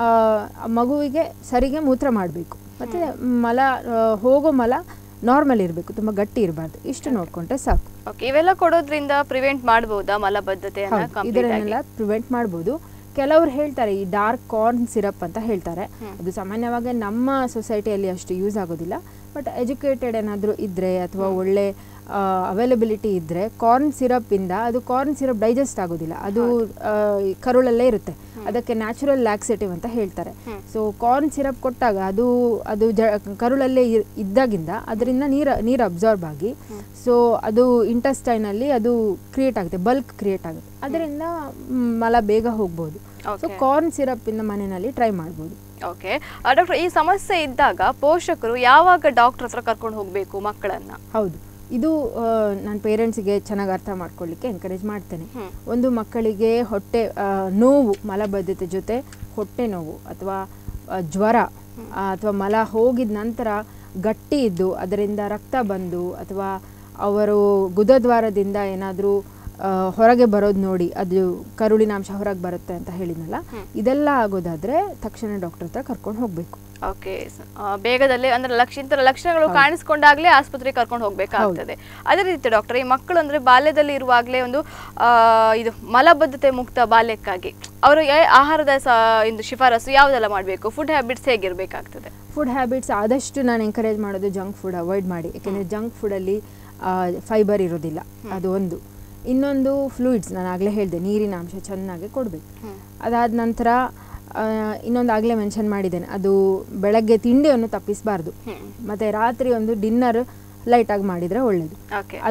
ಮಗುವಿಗೆ ಸರಿಗೆ ಮೂತ್ರ ಮಾಡಬೇಕು ಮತ್ತು ಮಲ ಆ, ಹೋಗೋ ಮಲ ನಾರ್ಮಲ್ ಇರಬೇಕು ತುಂಬ ಗಟ್ಟಿ ಇರಬಾರ್ದು ಇಷ್ಟು ನೋಡ್ಕೊಂಡ್ರೆ ಸಾಕು ಓಕೆ ಇವೆಲ್ಲ ಕೊಡೋದ್ರಿಂದ ಪ್ರಿವೆಂಟ್ ಮಾಡಬಹುದಾ ಮಲಬದ್ಧತೆಯನ್ನ ಹೌದು, ಕಂಪ್ಲೀಟ್ ಆಗಿ ಇದನ್ನೆಲ್ಲ ಪ್ರಿವೆಂಟ್ ಮಾಡ್ಬೋದು ಕೆಲವರು ಹೇಳ್ತಾರೆ ಈ ಡಾರ್ಕ್ ಕಾರ್ನ್ ಸಿರಪ್ ಅಂತ ಹೇಳ್ತಾರೆ ಅದು ಸಾಮಾನ್ಯವಾಗಿ ನಮ್ಮ ಸೊಸೈಟಿಯಲ್ಲಿ ಅಷ್ಟು ಯೂಸ್ ಆಗೋದಿಲ್ಲ ಬಟ್ ಎಜುಕೇಟೆಡ್ ಏನಾದರೂ ಇದ್ದರೆ ಅಥವಾ ಒಳ್ಳೆ ಅವೈಲಬಿಲಿಟಿ ಇದ್ದರೆ ಕಾರ್ನ್ ಸಿರಪ್ಪಿಂದ ಅದು ಕಾರ್ನ್ ಸಿರಪ್ ಡೈಜೆಸ್ಟ್ ಆಗೋದಿಲ್ಲ ಅದು ಆ, ಈ ಕರುಳಲ್ಲೇ ಇರುತ್ತೆ ಅದಕ್ಕೆ ನ್ಯಾಚುರಲ್ ಲ್ಯಾಕ್ಸೇಟಿವ್ ಅಂತ ಹೇಳ್ತಾರೆ ಸೊ ಕಾರ್ನ್ ಸಿರಪ್ ಕೊಟ್ಟಾಗ ಅದು ಅದು ಜ ಕರುಳಲ್ಲೇ ಇರ್- ಇದ್ದಾಗಿಂದ ಅದರಿಂದ ನೀರು ನೀರು ಅಬ್ಸಾರ್ಬ್ ಆಗಿ ಸೊ ಅದು ಇಂಟೆಸ್ಟೈನಲ್ಲಿ ಅದು ಕ್ರಿಯೇಟ್ ಆಗುತ್ತೆ ಬಲ್ಕ್ ಕ್ರಿಯೇಟ್ ಆಗುತ್ತೆ ಅದರಿಂದ ಮ್, ಮಲ ಬೇಗ ಹೋಗ್ಬೋದು ಸೊ Okay. ಕಾರ್ನ್ ಸಿರಪ್ಪಿಂದ ಮನೆಯಲ್ಲಿ ಟ್ರೈ ಮಾಡ್ಬೋದು ಓಕೆ ಡಾಕ್ಟರ್ ಈ ಸಮಸ್ಯೆ ಇದ್ದಾಗ ಪೋಷಕರು ಯಾವಾಗ ಡಾಕ್ಟರ್ ಹತ್ರ ಕರ್ಕೊಂಡು ಹೋಗಬೇಕು ಮಕ್ಕಳನ್ನ ಹೌದು ಇದು ನಾನು ಪೇರೆಂಟ್ಸಿಗೆ ಚೆನ್ನಾಗಿ ಅರ್ಥ ಮಾಡ್ಕೊಳ್ಳಿಕ್ಕೆ ಎನ್ಕರೇಜ್ ಮಾಡ್ತೇನೆ ಹ್ಮ್. ಒಂದು ಮಕ್ಕಳಿಗೆ ಹೊಟ್ಟೆ ಆ, ನೋವು ಮಲಬದ್ಧತೆ ಜೊತೆ ಹೊಟ್ಟೆ ನೋವು ಅಥವಾ ಆ, ಜ್ವರ ಅಥವಾ ಮಲ ಹೋಗಿದ ನಂತರ ಗಟ್ಟಿ ಇದ್ದು ಅದರಿಂದ ರಕ್ತ ಬಂದು ಅಥವಾ ಅವರು ಗುದದ್ವಾರದಿಂದ ಏನಾದರೂ ಹೊರಗೆ ಬರೋದು ನೋಡಿ ಅದು ಕರುಳಿನಾಂಶ ಹೊರಗೆ ಬರುತ್ತೆ ಅಂತ ಹೇಳಿದ್ನಲ್ಲ ಇದೆಲ್ಲ ಆಗೋದಾದ್ರೆ ತಕ್ಷಣ ಡಾಕ್ಟರ್ ಹತ್ರ ಕರ್ಕೊಂಡು ಹೋಗಬೇಕು ಓಕೆ ಬೇಗದಲ್ಲೇ ಅಂದ್ರೆ ಲಕ್ಷಾಂತರ ಲಕ್ಷಣಗಳು ಕಾಣಿಸ್ಕೊಂಡಾಗ್ಲೇ ಆಸ್ಪತ್ರೆಗೆ ಕರ್ಕೊಂಡು ಹೋಗ್ಬೇಕಾಗ್ತದೆ ಅದೇ ರೀತಿ ಡಾಕ್ಟರ್ ಈ ಮಕ್ಕಳು ಅಂದ್ರೆ ಬಾಲ್ಯದಲ್ಲಿ ಇರುವಾಗಲೇ ಒಂದು ಆ, ಇದು ಮಲಬದ್ಧತೆ ಮುಕ್ತ ಬಾಲ್ಯಕ್ಕಾಗಿ ಅವರು ಆಹಾರದ ಸ ಇಂದು ಶಿಫಾರಸು ಯಾವುದೆಲ್ಲ ಮಾಡಬೇಕು ಫುಡ್ ಹ್ಯಾಬಿಟ್ಸ್ ಹೇಗಿರ್ಬೇಕಾಗ್ತದೆ ಫುಡ್ ಹ್ಯಾಬಿಟ್ಸ್ ಆದಷ್ಟು ನಾನು ಎಂಕರೇಜ್ ಮಾಡೋದು ಜಂಕ್ ಫುಡ್ ಅವಾಯ್ಡ್ ಮಾಡಿ ಯಾಕೆಂದರೆ ಜಂಕ್ ಫುಡಲ್ಲಿ ಫೈಬರ್ ಇರೋದಿಲ್ಲ ಅದು ಒಂದು ಇನ್ನೊಂದು ಫ್ಲೂಯಿಡ್ಸ್ ನಾನು ಆಗಲೇ ಹೇಳಿದೆ ನೀರಿನ ಅಂಶ ಚೆನ್ನಾಗಿ ಕೊಡಬೇಕು ಅದಾದ ನಂತರ ಆ, ಇನ್ನೊಂದು ಆಗಲೇ ಮೆನ್ಷನ್ ಮಾಡಿದ್ದೇನೆ ಅದು ಬೆಳಗ್ಗೆ ತಿಂಡಿಯನ್ನು ತಪ್ಪಿಸಬಾರ್ದು ಮತ್ತು ರಾತ್ರಿ ಒಂದು ಡಿನ್ನರ್ ಲೈಟಾಗಿ ಮಾಡಿದರೆ ಒಳ್ಳೆಯದು ಓಕೆ ಅದೊಂದು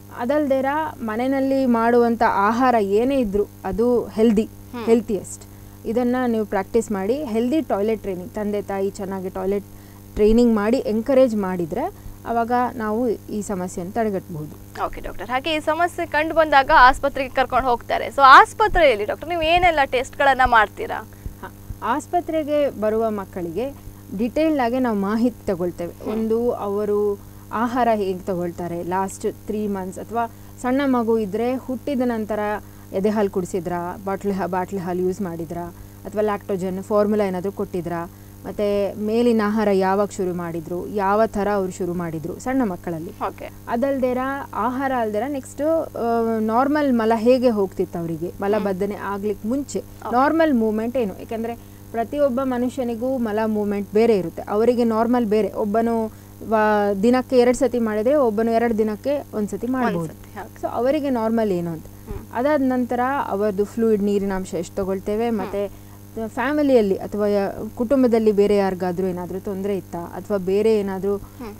ಅದಲ್ದೇರ ಮನೆಯಲ್ಲಿ ಮಾಡುವಂಥ ಆಹಾರ ಏನೇ ಇದ್ದರೂ ಅದು ಹೆಲ್ದಿ ಹೆಲ್ತಿಯೆಸ್ಟ್ ಇದನ್ನು ನೀವು ಪ್ರಾಕ್ಟೀಸ್ ಮಾಡಿ ಹೆಲ್ದಿ ಟಾಯ್ಲೆಟ್ ಟ್ರೈನಿಂಗ್ ತಂದೆ ತಾಯಿ ಚೆನ್ನಾಗಿ ಟಾಯ್ಲೆಟ್ ಟ್ರೈನಿಂಗ್ ಮಾಡಿ ಎಂಕರೇಜ್ ಮಾಡಿದರೆ ಆವಾಗ ನಾವು ಈ ಸಮಸ್ಯೆಯನ್ನು ತಡೆಗಟ್ಟಬಹುದು ಓಕೆ ಡಾಕ್ಟರ್ ಹಾಗೆ ಈ ಸಮಸ್ಯೆ ಕಂಡು ಬಂದಾಗ ಆಸ್ಪತ್ರೆಗೆ ಕರ್ಕೊಂಡು ಹೋಗ್ತಾರೆ ಸೊ ಆಸ್ಪತ್ರೆಯಲ್ಲಿ ಡಾಕ್ಟರ್ ನೀವು ಏನೆಲ್ಲ ಟೆಸ್ಟ್ಗಳನ್ನು ಮಾಡ್ತೀರಾ ಹ, ಆಸ್ಪತ್ರೆಗೆ ಬರುವ ಮಕ್ಕಳಿಗೆ ಡಿಟೇಲ್ಡ್ ಆಗಿ ನಾವು ಮಾಹಿತಿ ತಗೊಳ್ತೇವೆ ಒಂದು ಅವರು ಆಹಾರ ಹೇಗೆ ತಗೊಳ್ತಾರೆ ಲಾಸ್ಟ್ ತ್ರೀ ಮಂತ್ಸ್ ಅಥವಾ ಸಣ್ಣ ಮಗು ಇದ್ದರೆ ಹುಟ್ಟಿದ ನಂತರ ಎದೆ ಹಾಲು ಕುಡಿಸಿದ್ರಾ ಬಾಟ್ಲಿ ಹಾ ಬಾಟ್ಲಿ ಹಾಲು ಯೂಸ್ ಮಾಡಿದ್ರಾ ಅಥವಾ ಲ್ಯಾಕ್ಟೋಜನ್ ಫಾರ್ಮುಲಾ ಏನಾದರೂ ಕೊಟ್ಟಿದ್ರಾ ಮತ್ತು ಮೇಲಿನ ಆಹಾರ ಯಾವಾಗ ಶುರು ಮಾಡಿದರು ಯಾವ ಥರ ಅವರು ಶುರು ಮಾಡಿದರು ಸಣ್ಣ ಮಕ್ಕಳಲ್ಲಿ ಓಕೆ ಅದಲ್ದೇರ ಆಹಾರ ಅಲ್ದೇರ ನೆಕ್ಸ್ಟ್ ನಾರ್ಮಲ್ ಮಲ ಹೇಗೆ ಹೋಗ್ತಿತ್ತು ಅವರಿಗೆ ಮಲಬದ್ಧನೆ ಆಗ್ಲಿಕ್ಕೆ ಮುಂಚೆ ನಾರ್ಮಲ್ ಮೂವ್ಮೆಂಟ್ ಏನು ಯಾಕಂದ್ರೆ ಪ್ರತಿಯೊಬ್ಬ ಮನುಷ್ಯನಿಗೂ ಮಲ ಮೂವ್ಮೆಂಟ್ ಬೇರೆ ಇರುತ್ತೆ ಅವರಿಗೆ ನಾರ್ಮಲ್ ಬೇರೆ ಒಬ್ಬನು ವ- ದಿನಕ್ಕೆ ಎರಡು ಸತಿ ಮಾಡಿದ್ರೆ ಒಬ್ಬನು ಎರಡು ದಿನಕ್ಕೆ ಒಂದ್ಸತಿ ಮಾಡ್ಬೋದು ಒಂದ್ಸತಿ, ಹಾಗೆ. ಸೊ ಅವರಿಗೆ ನಾರ್ಮಲ್ ಏನು ಅಂತ ಅದಾದ ನಂತರ ಅವರದು ಫ್ಲೂಯಿಡ್ ನೀರಿನಾಂಶ ಎಷ್ಟು ತಗೊಳ್ತೇವೆ ಮತ್ತೆ ಫ್ಯಾಮಿಲಿಯಲ್ಲಿ ಅಥವಾ ಯ- ಕುಟುಂಬದಲ್ಲಿ ಬೇರೆ ಯಾರಿಗಾದ್ರೂ ಏನಾದರೂ ತೊಂದರೆ ಇತ್ತಾ ಅಥವಾ ಬೇರೆ ಏನಾದರೂ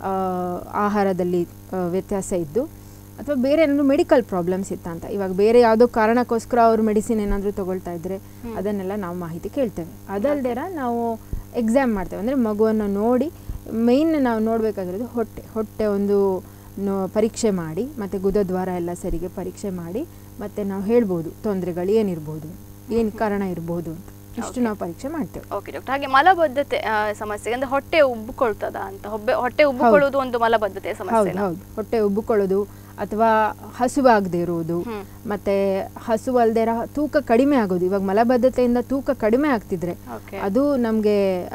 ಆಹಾರದಲ್ಲಿ ಆ, ವ್ಯತ್ಯಾಸ ಇದ್ದು ಅಥವಾ ಬೇರೆ ಏನಾದರೂ ಮೆಡಿಕಲ್ ಪ್ರಾಬ್ಲಮ್ಸ್ ಇತ್ತಾ ಅಂತ ಇವಾಗ ಬೇರೆ ಯಾವುದೋ ಕಾರಣಕ್ಕೋಸ್ಕರ ಅವರು ಮೆಡಿಸಿನ್ ಏನಾದರೂ ತಗೊಳ್ತಾ ಇದ್ರೆ ಅದನ್ನೆಲ್ಲ ನಾವು ಮಾಹಿತಿ ಕೇಳ್ತೇವೆ ಅದಲ್ದೇರ ನಾವು ಎಕ್ಸಾಮ್ ಮಾಡ್ತೇವೆ ಅಂದರೆ ಮಗುವನ್ನು ನೋಡಿ ಮೇಯ್ನ್ ನಾವು ನೋಡಬೇಕಾಗಿರೋದು ಹೊಟ್ಟೆ ಹೊಟ್ಟೆ ಒಂದು ನೋ- ಪರೀಕ್ಷೆ ಮಾಡಿ ಮತ್ತು ಗುದದ್ವಾರ ಎಲ್ಲ ಸರಿಗೆ ಪರೀಕ್ಷೆ ಮಾಡಿ ಮತ್ತು ನಾವು ಹೇಳ್ಬೋದು ತೊಂದರೆಗಳು ಏನಿರ್ಬೋದು ಏನು ಕಾರಣ ಇರ್ಬೋದು ಅಂತ ಇಷ್ಟು ನಾವು ಪರೀಕ್ಷೆ ಮಾಡ್ತೇವೆ ಓಕೆ ಡಾಕ್ಟರ್ ಹಾಗೆ ಮಲಬದ್ಧತೆ ಆ, ಸಮಸ್ಯೆ ಅಂದ್ರೆ ಹೊಟ್ಟೆ ಉಬ್ಬಿಕೊಳ್ತದ ಅಂತ ಹೊಬ್ಬೆ ಹೊಟ್ಟೆ ಉಬ್ಬಿಕೊಳ್ಳುವುದು ಒಂದು ಮಲಬದ್ಧತೆ ಹೌದು ಸಮಸ್ಯೆ ಹೌದು ಹೊಟ್ಟೆ ಉಬ್ಬಿಕೊಳ್ಳೋದು ಅಥವಾ ಹಸುವಾಗದೇ ಇರುವುದು ಮತ್ತೆ ಹಸು ಅಲ್ದೇ ಇರೋ ತೂಕ ಕಡಿಮೆ ಆಗೋದು ಇವಾಗ ಮಲಬದ್ಧತೆಯಿಂದ ತೂಕ ಕಡಿಮೆ ಆಗ್ತಿದ್ರೆ ಓಕೆ ಅದು ನಮಗೆ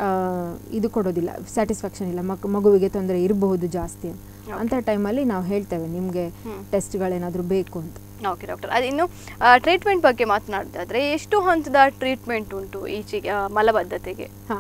ಇದು ಕೊಡೋದಿಲ್ಲ ಸ್ಯಾಟಿಸ್ಫ್ಯಾಕ್ಷನ್ ಇಲ್ಲ ಮಗು ಮಗುವಿಗೆ ತೊಂದರೆ ಇರಬಹುದು ಜಾಸ್ತಿ ಅಂತ. ಅಂತ ಟೈಮಲ್ಲಿ ನಾವು ಹೇಳ್ತೇವೆ ನಿಮಗೆ ಟೆಸ್ಟ್ಗಳೇನಾದರೂ ಬೇಕು ಅಂತ ಓಕೆ ಡಾಕ್ಟರ್ ಅದು ಇನ್ನು ಟ್ರೀಟ್ಮೆಂಟ್ ಬಗ್ಗೆ ಮಾತನಾಡೋದಾದ್ರೆ ಎಷ್ಟು ಹಂತದ ಟ್ರೀಟ್ಮೆಂಟ್ ಉಂಟು ಈಚೆಗೆ ಆ, ಮಲಬದ್ಧತೆಗೆ ಹಾಂ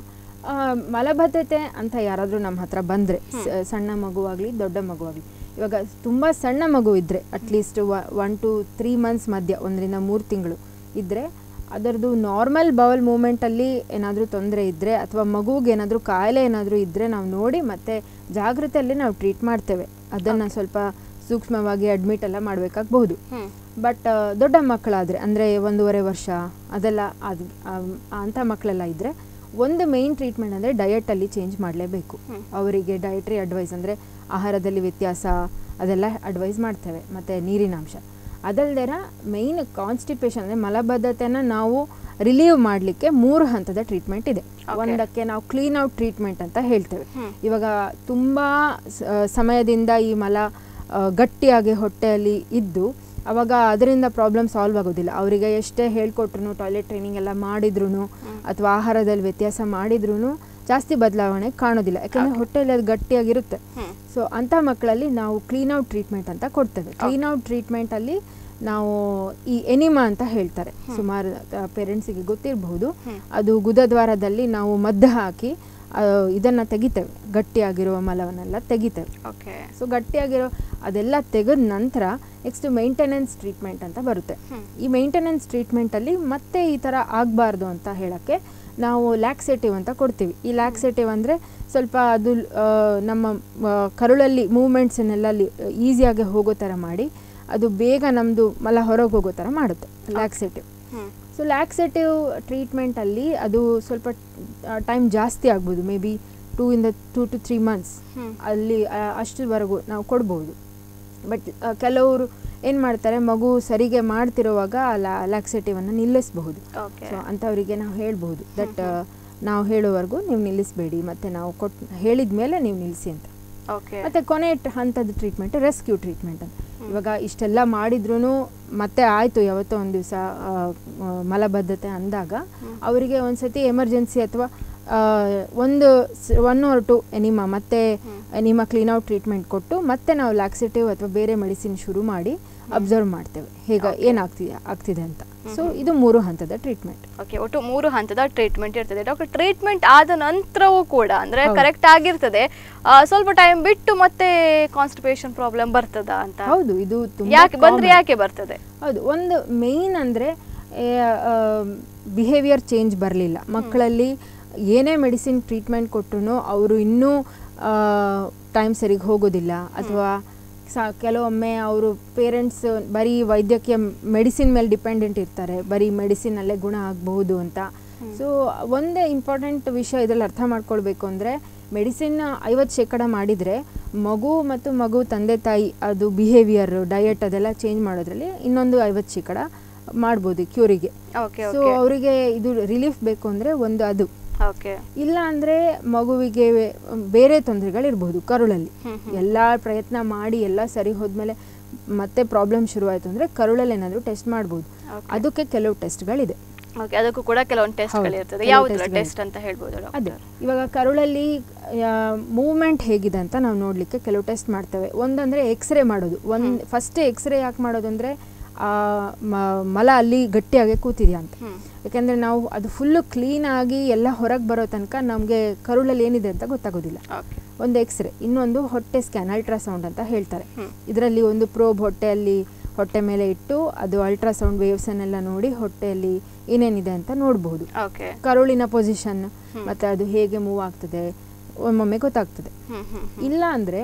ಮಲಬದ್ಧತೆ ಅಂತ ಯಾರಾದರೂ ನಮ್ಮ ಹತ್ರ ಬಂದರೆ ಸಣ್ಣ ಮಗುವಾಗಲಿ ದೊಡ್ಡ ಮಗುವಾಗಲಿ ಇವಾಗ ತುಂಬ ಸಣ್ಣ ಮಗು ಇದ್ದರೆ at least one to three months ಮಧ್ಯ ಒಂದರಿಂದ ಮೂರು ತಿಂಗಳು ಇದ್ದರೆ ಅದರದ್ದು ನಾರ್ಮಲ್ ಬವಲ್ ಮೂಮೆಂಟಲ್ಲಿ ಏನಾದರೂ ತೊಂದರೆ ಇದ್ದರೆ ಅಥವಾ ಮಗುಗೆ ಏನಾದರೂ ಕಾಯಿಲೆ ಏನಾದರೂ ಇದ್ದರೆ ನಾವು ನೋಡಿ ಮತ್ತೆ ಜಾಗೃತೆಯಲ್ಲಿ ನಾವು ಟ್ರೀಟ್ ಮಾಡ್ತೇವೆ ಅದನ್ನು ಸ್ವಲ್ಪ ಸೂಕ್ಷ್ಮವಾಗಿ ಅಡ್ಮಿಟ್ ಎಲ್ಲ ಮಾಡಬೇಕಾಗಬಹುದು ಬಟ್ ದೊಡ್ಡ ಮಕ್ಕಳಾದರೆ ಅಂದರೆ ಒಂದೂವರೆ ವರ್ಷ ಅದೆಲ್ಲ ಅದು ಅಂಥ ಮಕ್ಕಳೆಲ್ಲ ಇದ್ದರೆ ಒಂದು ಮೇಯ್ನ್ ಟ್ರೀಟ್ಮೆಂಟ್ ಅಂದರೆ ಡಯಟಲ್ಲಿ ಚೇಂಜ್ ಮಾಡಲೇಬೇಕು ಅವರಿಗೆ ಡಯಟ್ರಿ ಅಡ್ವೈಸ್ ಅಂದರೆ ಆಹಾರದಲ್ಲಿ ವ್ಯತ್ಯಾಸ ಅದೆಲ್ಲ ಅಡ್ವೈಸ್ ಮಾಡ್ತೇವೆ ಮತ್ತು ನೀರಿನಾಂಶ ಅದಲ್ದೇರ ಮೇಯ್ನ್ ಕಾನ್ಸ್ಟಿಪೇಷನ್ ಅಂದರೆ ಮಲಬದ್ಧತೆನ ನಾವು ರಿಲೀವ್ ಮಾಡಲಿಕ್ಕೆ ಮೂರು ಹಂತದ ಟ್ರೀಟ್ಮೆಂಟ್ ಇದೆ ಒಂದಕ್ಕೆ ನಾವು ಕ್ಲೀನ್ ಔಟ್ ಟ್ರೀಟ್ಮೆಂಟ್ ಅಂತ ಹೇಳ್ತೇವೆ ಇವಾಗ ತುಂಬ ಸಮಯದಿಂದ ಈ ಮಲ ಆ, ಗಟ್ಟಿಯಾಗಿ ಹೊಟ್ಟೆಯಲ್ಲಿ ಇದ್ದು ಅವಾಗ ಅದರಿಂದ ಪ್ರಾಬ್ಲಮ್ ಸಾಲ್ವ್ ಆಗೋದಿಲ್ಲ ಅವರಿಗೆ ಎಷ್ಟೇ ಹೇಳ್ಕೊಟ್ರು ಟಾಯ್ಲೆಟ್ ಟ್ರೈನಿಂಗ್ ಎಲ್ಲ ಮಾಡಿದ್ರು ಅಥವಾ ಆಹಾರದಲ್ಲಿ ವ್ಯತ್ಯಾಸ ಮಾಡಿದ್ರು ಜಾಸ್ತಿ ಬದಲಾವಣೆ ಕಾಣೋದಿಲ್ಲ ಯಾಕಂದರೆ ಹೊಟ್ಟೆಯಲ್ಲಿ ಅದು ಗಟ್ಟಿಯಾಗಿರುತ್ತೆ ಸೊ ಅಂಥ ಮಕ್ಕಳಲ್ಲಿ ನಾವು ಕ್ಲೀನ್ ಔಟ್ ಟ್ರೀಟ್ಮೆಂಟ್ ಅಂತ ಕೊಡ್ತೇವೆ ಕ್ಲೀನ್ ಔಟ್ ಟ್ರೀಟ್ಮೆಂಟಲ್ಲಿ ನಾವು ಈ ಎನಿಮಾ ಅಂತ ಹೇಳ್ತಾರೆ ಸುಮಾರು ಪೇರೆಂಟ್ಸಿಗೆ ಗೊತ್ತಿರಬಹುದು ಅದು ಗುದದ್ವಾರದಲ್ಲಿ ನಾವು ಮದ್ದು ಹಾಕಿ ಆ, ಇದನ್ನ ತೆಗಿತೇವೆ ಗಟ್ಟಿಯಾಗಿರುವ ಮಲವನ್ನೆಲ್ಲ ತೆಗಿತೇವೆ ಓಕೆ ಸೊ ಗಟ್ಟಿಯಾಗಿರೋ ಅದೆಲ್ಲ ತೆಗೆದ ನಂತರ ನೆಕ್ಸ್ಟ್ ಮೇಂಟೆನೆನ್ಸ್ ಟ್ರೀಟ್ಮೆಂಟ್ ಅಂತ ಬರುತ್ತೆ ಈ ಮೇಂಟೆನೆನ್ಸ್ ಟ್ರೀಟ್ಮೆಂಟಲ್ಲಿ ಮತ್ತೆ ಈ ಥರ ಆಗಬಾರ್ದು ಅಂತ ಹೇಳೋಕ್ಕೆ ನಾವು ಲ್ಯಾಕ್ಸೇಟಿವ್ ಅಂತ ಕೊಡ್ತೀವಿ ಈ ಲ್ಯಾಕ್ಸೇಟಿವ್ ಅಂದರೆ ಸ್ವಲ್ಪ ಅದು ಆ, ನಮ್ಮ ಆ, ಕರುಳಲ್ಲಿ ಮೂಮೆಂಟ್ಸನ್ನೆಲ್ಲ ಈಸಿಯಾಗಿ ಹೋಗೋ ಥರ ಮಾಡಿ ಅದು ಬೇಗ ನಮ್ಮದು ಮಲ ಹೊರಗೆ ಹೋಗೋ ಥರ ಮಾಡುತ್ತೆ ಲ್ಯಾಕ್ಸೇಟಿವ್ ಸೊ ಲ್ಯಾಕ್ಸೇಟಿವ್ ಟ್ರೀಟ್ಮೆಂಟಲ್ಲಿ ಅದು ಸ್ವಲ್ಪ ಟೈಮ್ ಜಾಸ್ತಿ ಆಗ್ಬೋದು ಮೇ ಬಿ ಟೂ ಇಂದ ಟೂ ಟು ತ್ರೀ ಮಂತ್ಸ್ ಅಲ್ಲಿ ಆ, ಅಷ್ಟರವರೆಗೂ ನಾವು ಕೊಡ್ಬೋದು ಬಟ್ ಕೆಲವರು ಏನು ಮಾಡ್ತಾರೆ ಮಗು ಸರಿಗೆ ಮಾಡ್ತಿರುವಾಗ ಲ್ಯಾಕ್ಸೇಟಿವನ್ನು ನಿಲ್ಲಿಸಬಹುದು ಓಕೆ ಸೊ ಅಂಥವರಿಗೆ ನಾವು ಹೇಳ್ಬೋದು ದಟ್ ನಾವು ಹೇಳೋವರೆಗೂ ನೀವು ನಿಲ್ಲಿಸಬೇಡಿ ಮತ್ತು ನಾವು ಕೊಟ್ಟು ಹೇಳಿದ ಮೇಲೆ ನೀವು ನಿಲ್ಲಿಸಿ ಅಂತ ಓಕೆ ಮತ್ತೆ ಕೊನೆ ಟ್- ಹಂತದ ಟ್ರೀಟ್ಮೆಂಟ್ ರೆಸ್ಕ್ಯೂ ಟ್ರೀಟ್ಮೆಂಟ್ ಅಂತ ಇವಾಗ ಇಷ್ಟೆಲ್ಲ ಮಾಡಿದ್ರೂ ಮತ್ತೆ ಆಯಿತು ಯಾವತ್ತೋ ಒಂದು ದಿವಸ ಮಲಬದ್ಧತೆ ಅಂದಾಗ ಅವರಿಗೆ ಒಂದ್ಸತಿ ಎಮರ್ಜೆನ್ಸಿ ಅಥವಾ ಆ, ಒಂದು ಒನ್ ಆರ್ ಟು ಎನಿಮಾ ಮತ್ತೆ ಎನಿಮಾ ಕ್ಲೀನ್ ಔಟ್ ಟ್ರೀಟ್ಮೆಂಟ್ ಕೊಟ್ಟು ಮತ್ತೆ ನಾವು ಲ್ಯಾಕ್ಸಿಟಿವ್ ಅಥವಾ ಬೇರೆ ಮೆಡಿಸಿನ್ ಶುರು ಮಾಡಿ ಅಬ್ಸರ್ವ್ ಮಾಡ್ತೇವೆ ಹೇಗೆ ಏನಾಗ್ತಿದೆ ಆಗ್ತಿದೆ ಅಂತ ಸೊ ಇದು ಮೂರು ಹಂತದ ಟ್ರೀಟ್ಮೆಂಟ್ ಓಕೆ ಒಟ್ಟು ಮೂರು ಹಂತದ ಟ್ರೀಟ್ಮೆಂಟ್ ಇರ್ತದೆ ಡಾಕ್ಟರ್ ಟ್ರೀಟ್ಮೆಂಟ್ ಆದ ನಂತರವೂ ಕೂಡ ಅಂದ್ರೆ ಕರೆಕ್ಟ್ ಆಗಿರ್ತದೆ ಆ, ಸ್ವಲ್ಪ ಟೈಮ್ ಬಿಟ್ಟು ಮತ್ತೆ ಕಾನ್ಸ್ಟಿಪೇಷನ್ ಪ್ರಾಬ್ಲಮ್ ಬರ್ತದ ಅಂತ ಹೌದು ಇದು ತುಂಬಾ ಯಾಕೆ ಬಂದ್ರೆ common. ಯಾಕೆ ಬರ್ತದೆ ಹೌದು ಒಂದು ಮೇಯ್ನ್ ಅಂದರೆ ಬಿಹೇವಿಯರ್ ಚೇಂಜ್ ಬರಲಿಲ್ಲ ಮಕ್ಕಳಲ್ಲಿ ಏನೇ ಮೆಡಿಸಿನ್ ಟ್ರೀಟ್ಮೆಂಟ್ ಕೊಟ್ಟರು ಅವರು ಇನ್ನೂ ಟೈಮ್ ಸರಿಗೆ ಹೋಗೋದಿಲ್ಲ ಅಥವಾ ಸಾ ಕೆಲವೊಮ್ಮೆ ಅವರು ಪೇರೆಂಟ್ಸ್ ಬರೀ ವೈದ್ಯಕೀಯ ಮೆಡಿಸಿನ್ ಮೇಲೆ ಡಿಪೆಂಡೆಂಟ್ ಇರ್ತಾರೆ ಬರೀ ಮೆಡಿಸಿನಲ್ಲೇ ಗುಣ ಆಗಬಹುದು ಅಂತ ಸೊ ಒಂದೇ ಇಂಪಾರ್ಟೆಂಟ್ ವಿಷಯ ಇದರಲ್ಲಿ ಅರ್ಥ ಮಾಡ್ಕೊಳ್ಬೇಕು ಅಂದರೆ ಮೆಡಿಸಿನ್ ಐವತ್ತು ಶೇಕಡ ಮಾಡಿದರೆ ಮಗು ಮತ್ತು ಮಗು ತಂದೆ ತಾಯಿ ಅದು ಬಿಹೇವಿಯರ್ ಡಯಟ್ ಅದೆಲ್ಲ ಚೇಂಜ್ ಮಾಡೋದ್ರಲ್ಲಿ ಇನ್ನೊಂದು ಐವತ್ತು ಶೇಕಡ ಮಾಡ್ಬೋದು ಕ್ಯೂರಿಗೆ ಓಕೆ ಸೊ ಅವರಿಗೆ ಇದು ರಿಲೀಫ್ ಬೇಕು ಅಂದರೆ ಒಂದು ಅದು ಓಕೆ ಇಲ್ಲ ಅಂದರೆ ಮಗುವಿಗೆ ಬೇರೆ ತೊಂದರೆಗಳಿರ್ಬೋದು ಕರುಳಲ್ಲಿ ಎಲ್ಲ ಪ್ರಯತ್ನ ಮಾಡಿ ಎಲ್ಲ ಸರಿ ಹೋದ್ಮೇಲೆ ಮತ್ತೆ ಪ್ರಾಬ್ಲಮ್ ಶುರುವಾಯಿತು ಅಂದರೆ ಕರುಳಲ್ಲಿ ಏನಾದರೂ ಟೆಸ್ಟ್ ಮಾಡ್ಬೋದು ಅದಕ್ಕೆ ಕೆಲವು ಟೆಸ್ಟ್ಗಳಿದೆ ಓಕೆ ಅದಕ್ಕೂ ಕೂಡ ಕೆಲವೊಂದು ಟೆಸ್ಟ್ಗಳಿರ್ತದೆ ಕೆಲವು ಯಾವ್ದು testಗಳಿದೆ. ಟೆಸ್ಟ್ ಅಂತ ಹೇಳ್ಬೋದು ಅದೇ ಡಾಕ್ಟರ್ ಇವಾಗ ಕರುಳಲ್ಲಿ ಮೂವ್ಮೆಂಟ್ ಹೇಗಿದೆ ಅಂತ ನಾವು ನೋಡಲಿಕ್ಕೆ ಕೆಲವು ಟೆಸ್ಟ್ ಮಾಡ್ತೇವೆ ಒಂದಂದರೆ ಎಕ್ಸ್ರೇ ಮಾಡೋದು ಒಂದು ಫಸ್ಟ್ ಎಕ್ಸ್ರೇ ಯಾಕೆ ಮಾಡೋದು ಅಂದರೆ ಮಲ ಅಲ್ಲಿ ಗಟ್ಟಿಯಾಗಿ ಕೂತಿದೆಯಾ ಅಂತ ಯಾಕೆಂದರೆ ನಾವು ಅದು ಫುಲ್ಲು ಕ್ಲೀನಾಗಿ ಎಲ್ಲ ಹೊರಗೆ ಬರೋ ತನಕ ನಮಗೆ ಕರುಳಲ್ಲಿ ಏನಿದೆ ಅಂತ ಗೊತ್ತಾಗೋದಿಲ್ಲ ಓಕೆ ಒಂದು ಎಕ್ಸ್ರೇ ಇನ್ನೊಂದು ಹೊಟ್ಟೆ ಸ್ಕ್ಯಾನ್ ಅಲ್ಟ್ರಾಸೌಂಡ್ ಅಂತ ಹೇಳ್ತಾರೆ ಇದರಲ್ಲಿ ಒಂದು ಪ್ರೋಬ್ ಹೊಟ್ಟೆಯಲ್ಲಿ ಹೊಟ್ಟೆ ಮೇಲೆ ಇಟ್ಟು ಅದು ಅಲ್ಟ್ರಾಸೌಂಡ್ ವೇವ್ಸನ್ನೆಲ್ಲ ನೋಡಿ ಹೊಟ್ಟೆಯಲ್ಲಿ ಏನೇನಿದೆ ಅಂತ ನೋಡಬಹುದು ಓಕೆ ಕರುಳಿನ ಪೊಸಿಷನ್ ಮತ್ತು ಅದು ಹೇಗೆ ಮೂವ್ ಆಗ್ತದೆ ಒಮ್ಮೊಮ್ಮೆ ಗೊತ್ತಾಗ್ತದೆ ಹ್ಮ್ ಹ್ಮ್ ಇಲ್ಲ ಅಂದರೆ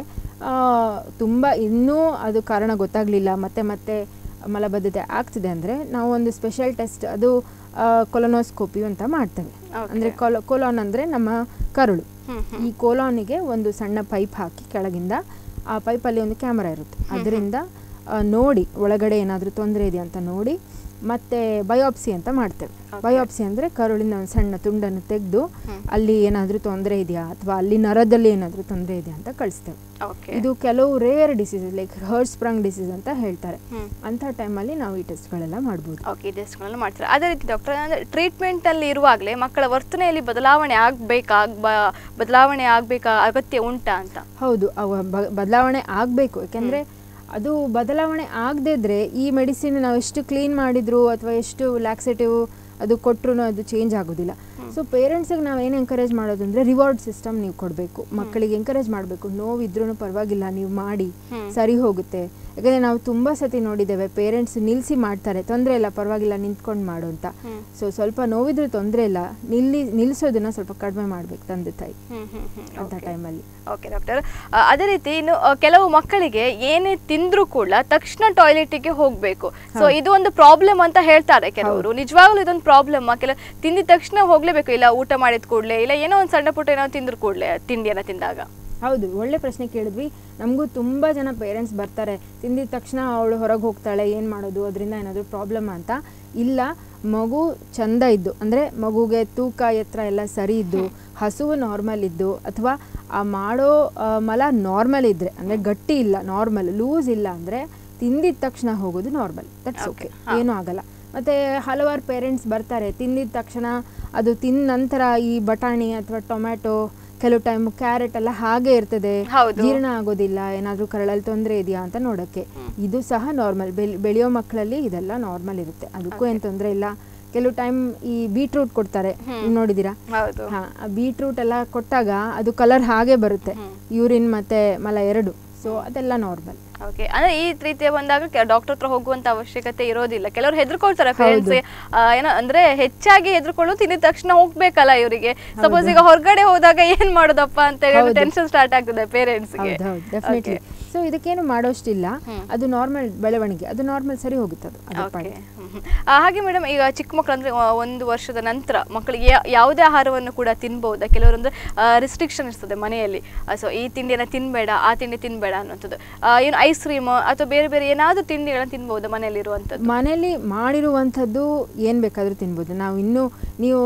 ತುಂಬ ಇನ್ನೂ ಅದು ಕಾರಣ ಗೊತ್ತಾಗಲಿಲ್ಲ ಮತ್ತೆ ಮತ್ತೆ ಮಲಬದ್ಧತೆ ಆಗ್ತಿದೆ ಅಂದರೆ ನಾವು ಒಂದು ಸ್ಪೆಷಲ್ ಟೆಸ್ಟ್ ಅದು ಕೊಲೊನೋಸ್ಕೋಪಿ ಅಂತ ಮಾಡ್ತೇವೆ ಅಂದರೆ ಕೊಲ ಕೊಲಾನ್ ಅಂದರೆ ನಮ್ಮ ಕರುಳು ಈ ಕೋಲಾನಿಗೆ ಒಂದು ಸಣ್ಣ ಪೈಪ್ ಹಾಕಿ ಕೆಳಗಿಂದ ಆ ಪೈಪಲ್ಲಿ ಒಂದು ಕ್ಯಾಮರಾ ಇರುತ್ತೆ ಅದರಿಂದ ಆ, ನೋಡಿ ಒಳಗಡೆ ಏನಾದರೂ ತೊಂದರೆ ಇದೆಯಾ ಅಂತ ನೋಡಿ ಮತ್ತೆ ಬಯೋಪ್ಸಿ ಅಂತ ಮಾಡ್ತೇವೆ ಬಯೋಪ್ಸಿ ಅಂದರೆ ಕರುಳಿನ ಒಂದು ಸಣ್ಣ ತುಂಡನ್ನು ತೆಗೆದು ಅಲ್ಲಿ ಏನಾದರೂ ತೊಂದರೆ ಇದೆಯಾ ಅಥವಾ ಅಲ್ಲಿ ನರದಲ್ಲಿ ಏನಾದರೂ ತೊಂದರೆ ಇದೆಯಾ ಅಂತ ಕಳಿಸ್ತೇವೆ ಓಕೆ ಇದು ಕೆಲವು rare disease like Hirschsprung disease ಅಂತ ಹೇಳ್ತಾರೆ ಅಂಥ ಟೈಮಲ್ಲಿ ನಾವು ಈ ಟೆಸ್ಟ್ಗಳೆಲ್ಲ ಮಾಡ್ಬೋದು ಓಕೆ ಈ ಟೆಸ್ಟ್ಗಳನ್ನ ಮಾಡ್ತಾರೆ ಅದೇ ರೀತಿ ಡಾಕ್ಟರ್ ಅಂದರೆ ಟ್ರೀಟ್ಮೆಂಟಲ್ಲಿ ಇರುವಾಗಲೇ ಮಕ್ಕಳ ವರ್ತನೆಯಲ್ಲಿ ಬದಲಾವಣೆ ಆಗಬೇಕಾ ಬದಲಾವಣೆ ಆಗಬೇಕಾ ಅಗತ್ಯ ಉಂಟಾ ಅಂತ ಹೌದು ಅವ ಬ- ಬದಲಾವಣೆ ಆಗಬೇಕು ಯಾಕೆಂದರೆ ಅದು ಬದಲಾವಣೆ ಆಗದೇ ಇದ್ರೆ ಈ ಮೆಡಿಸಿನ್ ನಾವು ಎಷ್ಟು ಕ್ಲೀನ್ ಮಾಡಿದ್ರು ಅಥವಾ ಎಷ್ಟು ಲ್ಯಾಕ್ಸೇಟಿವ್ ಅದು ಕೊಟ್ಟರು ಅದು ಚೇಂಜ್ ಆಗೋದಿಲ್ಲ ಸೊ ಪೇರೆಂಟ್ಸಿಗೆ ನಾವು ಏನು ಎಂಕರೇಜ್ ಮಾಡೋದು ಅಂದರೆ ರಿವಾರ್ಡ್ ಸಿಸ್ಟಮ್ ನೀವು ಕೊಡಬೇಕು ಮಕ್ಕಳಿಗೆ ಎಂಕರೇಜ್ ಮಾಡಬೇಕು ನೋವಿದ್ರೂ ಪರವಾಗಿಲ್ಲ ನೀವು ಮಾಡಿ ಸರಿ ಹೋಗುತ್ತೆ ಯಾಕಂದರೆ ನಾವು ತುಂಬ ಸತಿ ನೋಡಿದ್ದೇವೆ ಪೇರೆಂಟ್ಸ್ ನಿಲ್ಲಿಸಿ ಮಾಡ್ತಾರೆ ತೊಂದರೆ ಇಲ್ಲ ಪರವಾಗಿಲ್ಲ ನಿಂತ್ಕೊಂಡು ಮಾಡು ಅಂತ ಸೊ ಸ್ವಲ್ಪ ನೋವಿದ್ರೂ ತೊಂದರೆ ಇಲ್ಲ ನಿಲ್ಲಿ ನಿಲ್ಲಿಸೋದನ್ನ ಸ್ವಲ್ಪ ಕಡಿಮೆ ಮಾಡಬೇಕು ತಂದೆ ತಾಯಿ ಹ್ಮ್ ಹ್ಮ್ ಹ್ಮ್ ಅಂಥ ಟೈಮಲ್ಲಿ ಓಕೆ ಡಾಕ್ಟರ್ ಅದೇ ರೀತಿ ಇನ್ನು ಆ, ಕೆಲವು ಮಕ್ಕಳಿಗೆ ಏನೇ ತಿಂದ್ರೂ ಕೂಡ ತಕ್ಷಣ ಟಾಯ್ಲೆಟಿಗೆ ಹೋಗ್ಬೇಕು ಸೊ ಇದು ಒಂದು ಪ್ರಾಬ್ಲಮ್ ಅಂತ ಹೇಳ್ತಾರೆ ಕೆಲವರು ನಿಜವಾಗ್ಲೂ ಇದೊಂದು ಪ್ರಾಬ್ಲಮ್ ಕೆಲವು ತಿಂದಿದ ತಕ್ಷಣ ಹೋಗ್ಲೇಬೇಕು ಇಲ್ಲ ಊಟ ಮಾಡಿದ ಕೂಡಲೇ ಇಲ್ಲ ಏನೋ ಒಂದು ಸಣ್ಣ ಪುಟ್ಟ ಏನೋ ತಿಂದ್ರು ಕೂಡಲೇ ತಿಂಡಿಯನ್ನ ತಿಂದಾಗ ಹೌದು ಒಳ್ಳೆ ಪ್ರಶ್ನೆ ಕೇಳಿದ್ವಿ ನಮಗೂ ತುಂಬ ಜನ ಪೇರೆಂಟ್ಸ್ ಬರ್ತಾರೆ ತಿಂದಿದ ತಕ್ಷಣ ಅವಳು ಹೊರಗೆ ಹೋಗ್ತಾಳೆ ಏನು ಮಾಡೋದು ಅದರಿಂದ ಏನಾದರೂ ಪ್ರಾಬ್ಲಮ್ ಅಂತ ಇಲ್ಲ ಮಗು ಚಂದ ಇದ್ದು ಅಂದರೆ ಮಗುಗೆ ತೂಕ ಎತ್ತರ ಎಲ್ಲ ಸರಿ ಇದ್ದು ಹಸುವು ನಾರ್ಮಲ್ ಇದ್ದು ಅಥವಾ ಆ ಮಾಡೋ ಆ, ಮಲ ನಾರ್ಮಲ್ ಇದ್ದರೆ ಅಂದರೆ ಗಟ್ಟಿ ಇಲ್ಲ ನಾರ್ಮಲ್ ಲೂಸ್ ಇಲ್ಲ ಅಂದರೆ ತಿಂದಿದ ತಕ್ಷಣ ಹೋಗೋದು ನಾರ್ಮಲ್ ದಟ್ಸ್ ಓಕೆ ಏನೂ ಆಗಲ್ಲ ಮತ್ತು ಹಲವಾರು ಪೇರೆಂಟ್ಸ್ ಬರ್ತಾರೆ ತಿಂದಿದ ತಕ್ಷಣ ಅದು ತಿಂದ ನಂತರ ಈ ಬಟಾಣಿ ಅಥವಾ ಟೊಮ್ಯಾಟೊ ಕೆಲವು ಟೈಮ್ ಕ್ಯಾರೆಟ್ ಎಲ್ಲ ಹಾಗೆ ಇರ್ತದೆ ಹೌದು. ಜೀರ್ಣ ಆಗೋದಿಲ್ಲ ಏನಾದರೂ ಕರಳಲ್ಲಿ ತೊಂದರೆ ಇದೆಯಾ ಅಂತ ನೋಡೋಕ್ಕೆ ಇದು ಸಹ ನಾರ್ಮಲ್ ಬೆಳೆಯೋ ಮಕ್ಕಳಲ್ಲಿ ಇದೆಲ್ಲ ನಾರ್ಮಲ್ ಇರುತ್ತೆ ಅದಕ್ಕೂ ಏನು ತೊಂದರೆ ಇಲ್ಲ ಕೆಲವು ಟೈಮ್ ಈ ಬೀಟ್ರೂಟ್ ಕೊಡ್ತಾರೆ ನೀವ್ ನೋಡಿದ್ದೀರಾ ಹೌದು ಹಾ ಆ ಬೀಟ್ರೂಟ್ ಎಲ್ಲ ಕೊಟ್ಟಾಗ ಅದು ಕಲರ್ ಹಾಗೆ ಬರುತ್ತೆ ಯೂರಿನ್ ಮತ್ತೆ ಮಲ ಎರಡು ಸೊ ಅದೆಲ್ಲ ನಾರ್ಮಲ್ ಓಕೆ ಅಂದ್ರೆ ಈ ರೀತಿಯ ಬಂದಾಗ ಡಾಕ್ಟರ್ ಹತ್ರ ಹೋಗುವಂತ ಅವಶ್ಯಕತೆ ಇರೋದಿಲ್ಲ ಕೆಲವರು ಹೆದರ್ಕೊಳ್ತಾರೆ ಪೇರೆಂಟ್ಸ್ ಏನೋ ಅಂದ್ರೆ ಹೆಚ್ಚಾಗಿ ಹೆದರ್ಕೊಳ್ಳೋದು ತಿಂದಿದ ತಕ್ಷಣ ಹೋಗ್ಬೇಕಲ್ಲ ಇವರಿಗೆ ಸಪೋಸ್ ಈಗ ಹೊರಗಡೆ ಹೋದಾಗ ಏನ್ ಮಾಡೋದಪ್ಪ ಅಂತ ಹೇಳಿ ಟೆನ್ಷನ್ ಸ್ಟಾರ್ಟ್ ಆಗ್ತದೆ ಪೇರೆಂಟ್ಸ್ಗೆ ಹೌದು ಹೌದು ಡೆಫಿನೆಟ್ಲಿ ಸೊ ಇದಕ್ಕೇನು ಮಾಡೋಷ್ಟಿಲ್ಲ ಅದು ನಾರ್ಮಲ್ ಬೆಳವಣಿಗೆ ಅದು ನಾರ್ಮಲ್ ಸರಿ ಹೋಗುತ್ತೆ ಅದು ಅದ್ರ ಓಕೆ ಪಾಡಿಗೆ. ಹಾಗೆ ಮೇಡಮ್ ಈಗ ಚಿಕ್ಕ ಮಕ್ಕಳು ಅಂದ್ರೆ ಆ, ಒಂದು ವರ್ಷದ ನಂತರ ಮಕ್ಕಳಿಗೆ ಯಾ- ಯಾವುದೇ ಆಹಾರವನ್ನು ಕೂಡ ತಿನ್ಬಹುದಾ ಕೆಲವರು ಅಂದ್ರೆ ರಿಸ್ಟ್ರಿಕ್ಷನ್ ಇರ್ತದೆ ಮನೆಯಲ್ಲಿ ಸೊ ಈ ತಿಂಡಿಯನ್ನು ತಿನ್ಬೇಡ ಆ ತಿಂಡಿ ತಿನ್ಬೇಡ ಅನ್ನುವಂಥದ್ದು ಆ, ಏನು ಐಸ್ ಕ್ರೀಮ್ ಅಥವಾ ಬೇರೆ ಬೇರೆ ಏನಾದರೂ ತಿಂಡಿಗಳನ್ನ ತಿನ್ಬಹುದಾ ಮನೆಯಲ್ಲಿ ಇರುವಂಥದ್ದು ಮನೇಲಿ ಮಾಡಿರುವಂಥದ್ದು ಏನು ಬೇಕಾದರೂ ತಿನ್ಬೋದು ನಾವು ಇನ್ನೂ ನೀವು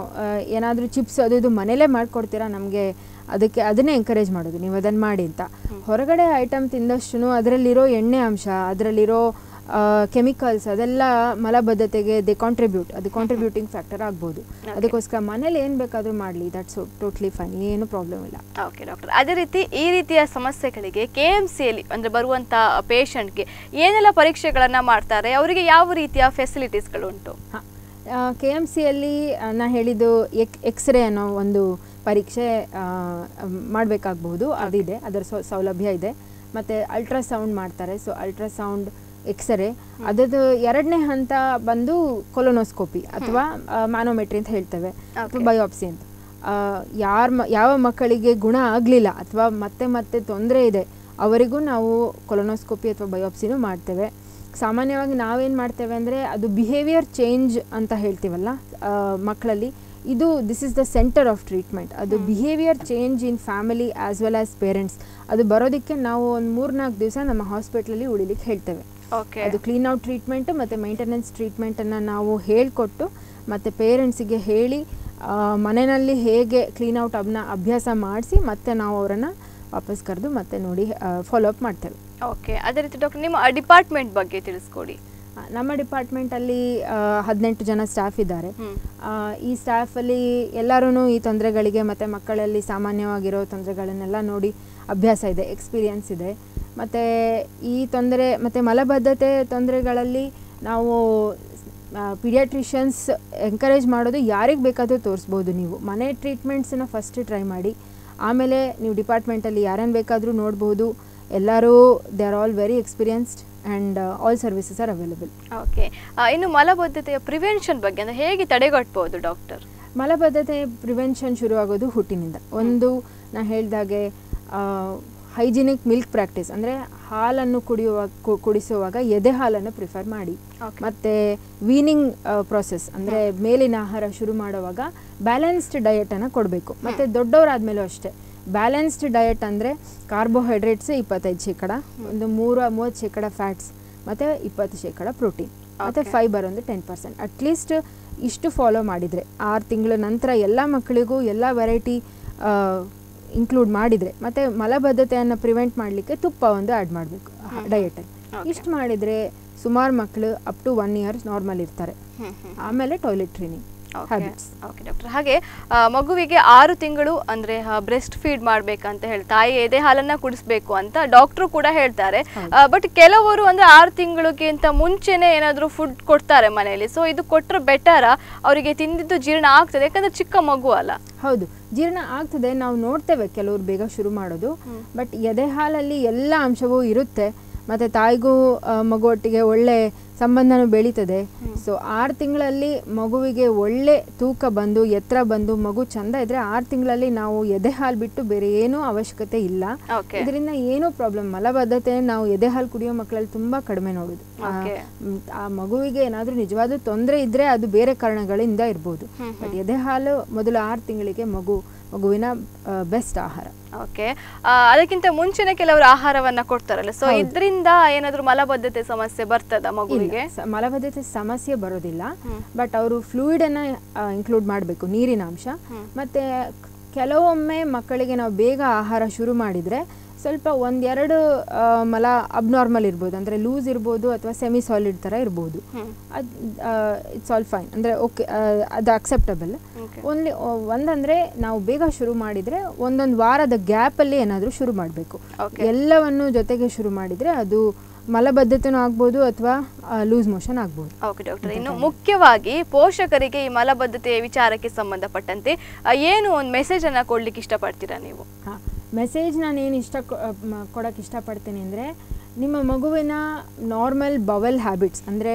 ಏನಾದರೂ ಚಿಪ್ಸ್ ಅದು ಇದು ಮನೇಲೇ ಮಾಡಿಕೊಡ್ತೀರಾ ನಮಗೆ ಅದಕ್ಕೆ ಅದನ್ನೇ ಎಂಕರೇಜ್ ಮಾಡೋದು ನೀವು ಅದನ್ನು ಮಾಡಿ ಅಂತ ಹೊರಗಡೆ ಐಟಮ್ ತಿಂದಷ್ಟು ಅದರಲ್ಲಿರೋ ಎಣ್ಣೆ ಅಂಶ ಅದರಲ್ಲಿರೋ ಕೆಮಿಕಲ್ಸ್ ಅದೆಲ್ಲ ಮಲಬದ್ಧತೆಗೆ ದೆ ಕಾಂಟ್ರಿಬ್ಯೂಟ್ ಅದು ಕಾಂಟ್ರಿಬ್ಯೂಟಿಂಗ್ ಫ್ಯಾಕ್ಟರ್ ಆಗ್ಬೋದು ಅದಕ್ಕೋಸ್ಕರ ಮನೇಲಿ ಏನು ಬೇಕಾದರೂ ಮಾಡಲಿ ದಟ್ಸ್ ಟೋಟ್ಲಿ ಫೈನ್ ಏನು ಪ್ರಾಬ್ಲಮ್ ಇಲ್ಲ ಓಕೆ ಡಾಕ್ಟರ್ ಅದೇ ರೀತಿ ಈ ರೀತಿಯ ಸಮಸ್ಯೆಗಳಿಗೆ ಕೆ ಎಮ್ ಸಿಯಲ್ಲಿ ಅಂದರೆ ಬರುವಂಥ ಪೇಷಂಟ್ಗೆ ಏನೆಲ್ಲ ಪರೀಕ್ಷೆಗಳನ್ನು ಮಾಡ್ತಾರೆ ಅವರಿಗೆ ಯಾವ ರೀತಿಯ ಫೆಸಿಲಿಟೀಸ್ಗಳು ಉಂಟು ಕೆ ಎಮ್ ಸಿಯಲ್ಲಿ ನಾ ಹೇಳಿದ್ದು ಎಕ್ ಎಕ್ಸ್ರೇ ಅನ್ನೋ ಒಂದು ಪರೀಕ್ಷೆ ಮಾಡಬೇಕಾಗಬಹುದು ಅದಿದೆ ಅದರ ಸೌ ಸೌಲಭ್ಯ ಇದೆ ಮತ್ತು ಅಲ್ಟ್ರಾಸೌಂಡ್ ಮಾಡ್ತಾರೆ ಸೊ ಅಲ್ಟ್ರಾಸೌಂಡ್ ಎಕ್ಸ್ರೇ ಅದರದ್ದು ಎರಡನೇ ಹಂತ ಬಂದು ಕೊಲೊನೋಸ್ಕೋಪಿ ಅಥವಾ ಮ್ಯಾನೋಮೆಟ್ರಿ ಅಂತ ಹೇಳ್ತೇವೆ ಅಥವಾ ಬಯೋಪ್ಸಿ ಅಂತ ಯಾರ ಮ ಯಾವ ಮಕ್ಕಳಿಗೆ ಗುಣ ಆಗಲಿಲ್ಲ ಅಥವಾ ಮತ್ತೆ ಮತ್ತೆ ತೊಂದರೆ ಇದೆ ಅವರಿಗೂ ನಾವು ಕೊಲೊನೋಸ್ಕೋಪಿ ಅಥವಾ ಬಯೋಪ್ಸಿನೂ ಮಾಡ್ತೇವೆ ಸಾಮಾನ್ಯವಾಗಿ ನಾವೇನು ಮಾಡ್ತೇವೆ ಅಂದರೆ ಅದು ಬಿಹೇವಿಯರ್ ಚೇಂಜ್ ಅಂತ ಹೇಳ್ತೀವಲ್ಲ ಆ, ಮಕ್ಕಳಲ್ಲಿ ಇದು this is the centre of treatment ಅದು behaviour change in family as well as parents ಅದು ಬರೋದಕ್ಕೆ ನಾವು ಒಂದು ಮೂರ್ನಾಲ್ಕು ದಿವಸ ನಮ್ಮ ಹಾಸ್ಪಿಟ್ಲಲ್ಲಿ ಉಳಿಲಿಕ್ಕೆ ಹೇಳ್ತೇವೆ ಓಕೆ ಅದು ಕ್ಲೀನ್ ಔಟ್ ಟ್ರೀಟ್ಮೆಂಟ್ ಮತ್ತು ಮೇಂಟೆನೆನ್ಸ್ ಟ್ರೀಟ್ಮೆಂಟನ್ನು ನಾವು ಹೇಳಿಕೊಟ್ಟು ಮತ್ತು ಪೇರೆಂಟ್ಸಿಗೆ ಹೇಳಿ ಆ, ಮನೆಯಲ್ಲಿ ಹೇಗೆ ಕ್ಲೀನ್ ಔಟ್ ಅದನ್ನ ಅಭ್ಯಾಸ ಮಾಡಿಸಿ ಮತ್ತೆ ನಾವು ಅವರನ್ನು ವಾಪಸ್ ಕರೆದು ಮತ್ತೆ ನೋಡಿ ಫಾಲೋ ಅಪ್ ಮಾಡ್ತೇವೆ ಓಕೆ ಅದೇ ರೀತಿ ಡಾಕ್ಟರ್ ನಿಮ್ಮ ಡಿಪಾರ್ಟ್ಮೆಂಟ್ ಬಗ್ಗೆ ತಿಳಿಸ್ಕೊಡಿ ಆ, ನಮ್ಮ ಡಿಪಾರ್ಟ್ಮೆಂಟಲ್ಲಿ ಹದಿನೆಂಟು ಜನ ಸ್ಟಾಫ್ ಇದ್ದಾರೆ ಹ್ಮ್. ಆ, ಈ ಸ್ಟಾಫಲ್ಲಿ ಎಲ್ಲರೂ ಈ ತೊಂದರೆಗಳಿಗೆ ಮತ್ತು ಮಕ್ಕಳಲ್ಲಿ ಸಾಮಾನ್ಯವಾಗಿರೋ ತೊಂದರೆಗಳನ್ನೆಲ್ಲ ನೋಡಿ ಅಭ್ಯಾಸ ಇದೆ ಎಕ್ಸ್ಪೀರಿಯನ್ಸ್ ಇದೆ ಮತ್ತು ಈ ತೊಂದರೆ ಮತ್ತು ಮಲಬದ್ಧತೆ ತೊಂದರೆಗಳಲ್ಲಿ ನಾವು ಪಿಡಿಯಾಟ್ರಿಷಿಯನ್ಸ್ ಎಂಕರೇಜ್ ಮಾಡೋದು ಯಾರಿಗೆ ಬೇಕಾದರೂ ತೋರಿಸ್ಬೋದು ನೀವು ಮನೆ ಟ್ರೀಟ್ಮೆಂಟ್ಸನ್ನ ಫಸ್ಟ್ ಟ್ರೈ ಮಾಡಿ ಆಮೇಲೆ ನೀವು ಡಿಪಾರ್ಟ್ಮೆಂಟಲ್ಲಿ ಯಾರನ್ನು ಬೇಕಾದರೂ ನೋಡ್ಬೋದು ಎಲ್ಲರೂ they are all very experienced and all services are available okay ಇನ್ನು ಮಲಬದ್ಧತೆಯ ಪ್ರಿವೆನ್ಷನ್ ಬಗ್ಗೆ ಅಂದ್ರೆ ಹೇಗೆ ತಡೆಗಟ್ಟಬಹುದು ಡಾಕ್ಟರ್ ಮಲಬದ್ಧತೆ ಪ್ರಿವೆನ್ಷನ್ ಶುರುವಾಗೋದು ಹುಟ್ಟಿನಿಂದ ಒಂದು ನಾ ಹೇಳ್ದಾಗೆ ಹೈಜಿನಿಕ್ ಮಿಲ್ಕ್ ಪ್ರಾಕ್ಟೀಸ್ ಅಂದರೆ ಹಾಲನ್ನು ಕುಡಿಯುವಾಗ ಕು- ಕುಡಿಸುವಾಗ ಎದೆ ಹಾಲನ್ನು ಪ್ರಿಫರ್ ಮಾಡಿ Okay. ಮತ್ತು ವೀನಿಂಗ್ ಪ್ರಾಸೆಸ್ ಅಂದರೆ ಮೇಲಿನ ಆಹಾರ ಶುರು ಮಾಡುವಾಗ ಬ್ಯಾಲೆನ್ಸ್ಡ್ ಡಯಟನ್ನು ಕೊಡಬೇಕು ಮತ್ತು ದೊಡ್ಡವರಾದ್ಮೇಲೂ ಅಷ್ಟೇ ಬ್ಯಾಲೆನ್ಸ್ಡ್ ಡಯಟ್ ಅಂದರೆ ಕಾರ್ಬೋಹೈಡ್ರೇಟ್ಸ್ ಇಪ್ಪತ್ತೈದು ಶೇಕಡ ಒಂದು ಮೂರ ಮೂವತ್ತು ಶೇಕಡ ಫ್ಯಾಟ್ಸ್ ಮತ್ತು ಇಪ್ಪತ್ತು ಶೇಕಡ ಪ್ರೋಟೀನ್ ಮತ್ತು Okay. ಫೈಬರ್ ಒಂದು ಟೆನ್ ಪರ್ಸೆಂಟ್ ಅಟ್ಲೀಸ್ಟ್ ಇಷ್ಟು ಫಾಲೋ ಮಾಡಿದರೆ ಆರು ತಿಂಗಳ ನಂತರ ಎಲ್ಲ ಮಕ್ಕಳಿಗೂ ಎಲ್ಲ ವೆರೈಟಿ ಇನ್ಕ್ಲೂಡ್ ಮಾಡಿದರೆ ಮತ್ತು ಮಲಬದ್ಧತೆಯನ್ನು ಪ್ರಿವೆಂಟ್ ಮಾಡಲಿಕ್ಕೆ ತುಪ್ಪ ಒಂದು ಆ್ಯಡ್ ಮಾಡಬೇಕು ಡಯಟಲ್ಲಿ Okay. ಇಷ್ಟು ಮಾಡಿದರೆ ಸುಮಾರು ಮಕ್ಕಳು up to one years normal ಇರ್ತಾರೆ ಆಮೇಲೆ toilet training habits okay doctor ಹಾಗೆ ಆ, ಮಗುವಿಗೆ ಆರು ತಿಂಗಳು ಅಂದ್ರೆ ಬ್ರೆಸ್ಟ್ ಫೀಡ್ ಮಾಡ್ಬೇಕಂತ ಹೇಳಿ ತಾಯಿ ಎದೆ ಹಾಲನ್ನ ಕುಡಿಸ್ಬೇಕು ಅಂತ ಡಾಕ್ಟ್ರು ಕೂಡ ಹೇಳ್ತಾರೆ ಬಟ್ ಕೆಲವರು ಅಂದ್ರೆ ಆರು ತಿಂಗಳಿಗಿಂತ ಮುಂಚೆನೆ ಏನಾದರೂ ಫುಡ್ ಕೊಡ್ತಾರೆ ಮನೆಯಲ್ಲಿ ಸೊ ಇದು ಕೊಟ್ಟರೆ ಬೆಟರ ಅವರಿಗೆ ತಿಂದಿದ್ದು ಜೀರ್ಣ ಆಗ್ತದೆ ಯಾಕಂದ್ರೆ ಚಿಕ್ಕ ಮಗು ಅಲ್ಲ ಹೌದು ಜೀರ್ಣ ಆಗ್ತದೆ ನಾವು ನೋಡ್ತೇವೆ ಕೆಲವರು ಬೇಗ ಶುರು ಮಾಡೋದು ಬಟ್ ಎದೆ ಹಾಲಲ್ಲಿ ಎಲ್ಲ ಅಂಶವೂ ಇರುತ್ತೆ ಮತ್ತು ತಾಯಿಗೂ ಆ, ಮಗುವೊಟ್ಟಿಗೆ ಒಳ್ಳೆ ಸಂಬಂಧನೂ ಬೆಳೀತದೆ ಸೊ ಆರು ತಿಂಗಳಲ್ಲಿ ಮಗುವಿಗೆ ಒಳ್ಳೆ ತೂಕ ಬಂದು ಎತ್ತರ ಬಂದು ಮಗು ಚಂದ ಇದ್ರೆ ಆರು ತಿಂಗಳಲ್ಲಿ ನಾವು ಎದೆ ಹಾಲು ಬಿಟ್ಟು ಬೇರೆ ಏನೂ ಅವಶ್ಯಕತೆ ಇಲ್ಲ Okay. ಇದರಿಂದ ಏನೂ ಪ್ರಾಬ್ಲಮ್ ಮಲಬದ್ಧತೆ ನಾವು ಎದೆ ಹಾಲು ಕುಡಿಯೋ ಮಕ್ಕಳಲ್ಲಿ ತುಂಬ ಕಡಿಮೆ ನೋಡೋದು ಆ, Okay. ಮ್, ಆ ಮಗುವಿಗೆ ಏನಾದರೂ ನಿಜವಾದ ತೊಂದರೆ ಇದ್ದರೆ ಅದು ಬೇರೆ ಕಾರಣಗಳಿಂದ ಇರ್ಬೋದು ಬಟ್ ಎದೆ ಹಾಲು ಮೊದಲು ಆರು ತಿಂಗಳಿಗೆ ಮಗು ಮಗುವಿನ ಬೆಸ್ಟ್ ಆಹಾರ ಓಕೆ ಅದಕ್ಕಿಂತ ಮುಂಚೆನೆ ಕೆಲವರು ಆಹಾರವನ್ನ ಕೊಡ್ತಾರಲ್ಲ ಸೊ ಇದರಿಂದ ಏನಾದರೂ ಮಲಬದ್ಧತೆ ಸಮಸ್ಯೆ ಬರ್ತದ ಮಗುವಿಗೆ ಇಲ್ಲ, ಸ- ಮಲಬದ್ಧತೆ ಸಮಸ್ಯೆ ಬರೋದಿಲ್ಲ ಬಟ್ ಅವರು ಫ್ಲೂಯಿಡನ್ನು ಇನ್ಕ್ಲೂಡ್ ಮಾಡಬೇಕು ನೀರಿನ ಅಂಶ ಮತ್ತು ಕೆಲವೊಮ್ಮೆ ಮಕ್ಕಳಿಗೆ ನಾವು ಬೇಗ ಆಹಾರ ಶುರು ಮಾಡಿದರೆ ಸ್ವಲ್ಪ ಒಂದೆರಡು ಆ, ಮಲ ಅಬ್ನಾರ್ಮಲ್ ಇರ್ಬೋದು ಅಂದರೆ ಲೂಸ್ ಇರ್ಬೋದು ಅಥವಾ ಸೆಮಿ ಸಾಲಿಡ್ ಥರ ಇರ್ಬೋದು ಅದು ಇಟ್ಸ್ ಆಲ್ ಫೈನ್ ಅಂದರೆ ಓಕೆ ಅದು ಅಕ್ಸೆಪ್ಟಬಲ್ Okay. ಓನ್ಲಿ ಒಂದಂದರೆ ನಾವು ಬೇಗ ಶುರು ಮಾಡಿದರೆ ಒಂದೊಂದು ವಾರದ ಗ್ಯಾಪಲ್ಲಿ ಏನಾದರೂ ಶುರು ಮಾಡಬೇಕು Okay. ಎಲ್ಲವನ್ನು ಜೊತೆಗೆ ಶುರು ಮಾಡಿದರೆ ಅದು ಮಲಬದ್ಧತೆನೂ ಆಗ್ಬೋದು ಅಥವಾ ಲೂಸ್ ಮೋಷನ್ ಆಗ್ಬೋದು ಓಕೆ ಡಾಕ್ಟರ್ ಇನ್ನು ಮುಖ್ಯವಾಗಿ ಪೋಷಕರಿಗೆ ಈ ಮಲಬದ್ಧತೆಯ ವಿಚಾರಕ್ಕೆ ಸಂಬಂಧಪಟ್ಟಂತೆ ಆ, ಏನು ಒಂದು ಮೆಸೇಜ್ ಅನ್ನ ಕೊಡ್ಲಿಕ್ಕೆ ಇಷ್ಟಪಡ್ತೀರಾ ನೀವು ಹಾಂ ಮೆಸೇಜ್ ನಾನು ಏನು ಇಷ್ಟ ಕೊಡೋಕ್ಕೆ ಇಷ್ಟಪಡ್ತೀನಿ ಅಂದರೆ ನಿಮ್ಮ ಮಗುವಿನ ನಾರ್ಮಲ್ ಬವೆಲ್ ಹ್ಯಾಬಿಟ್ಸ್ ಅಂದರೆ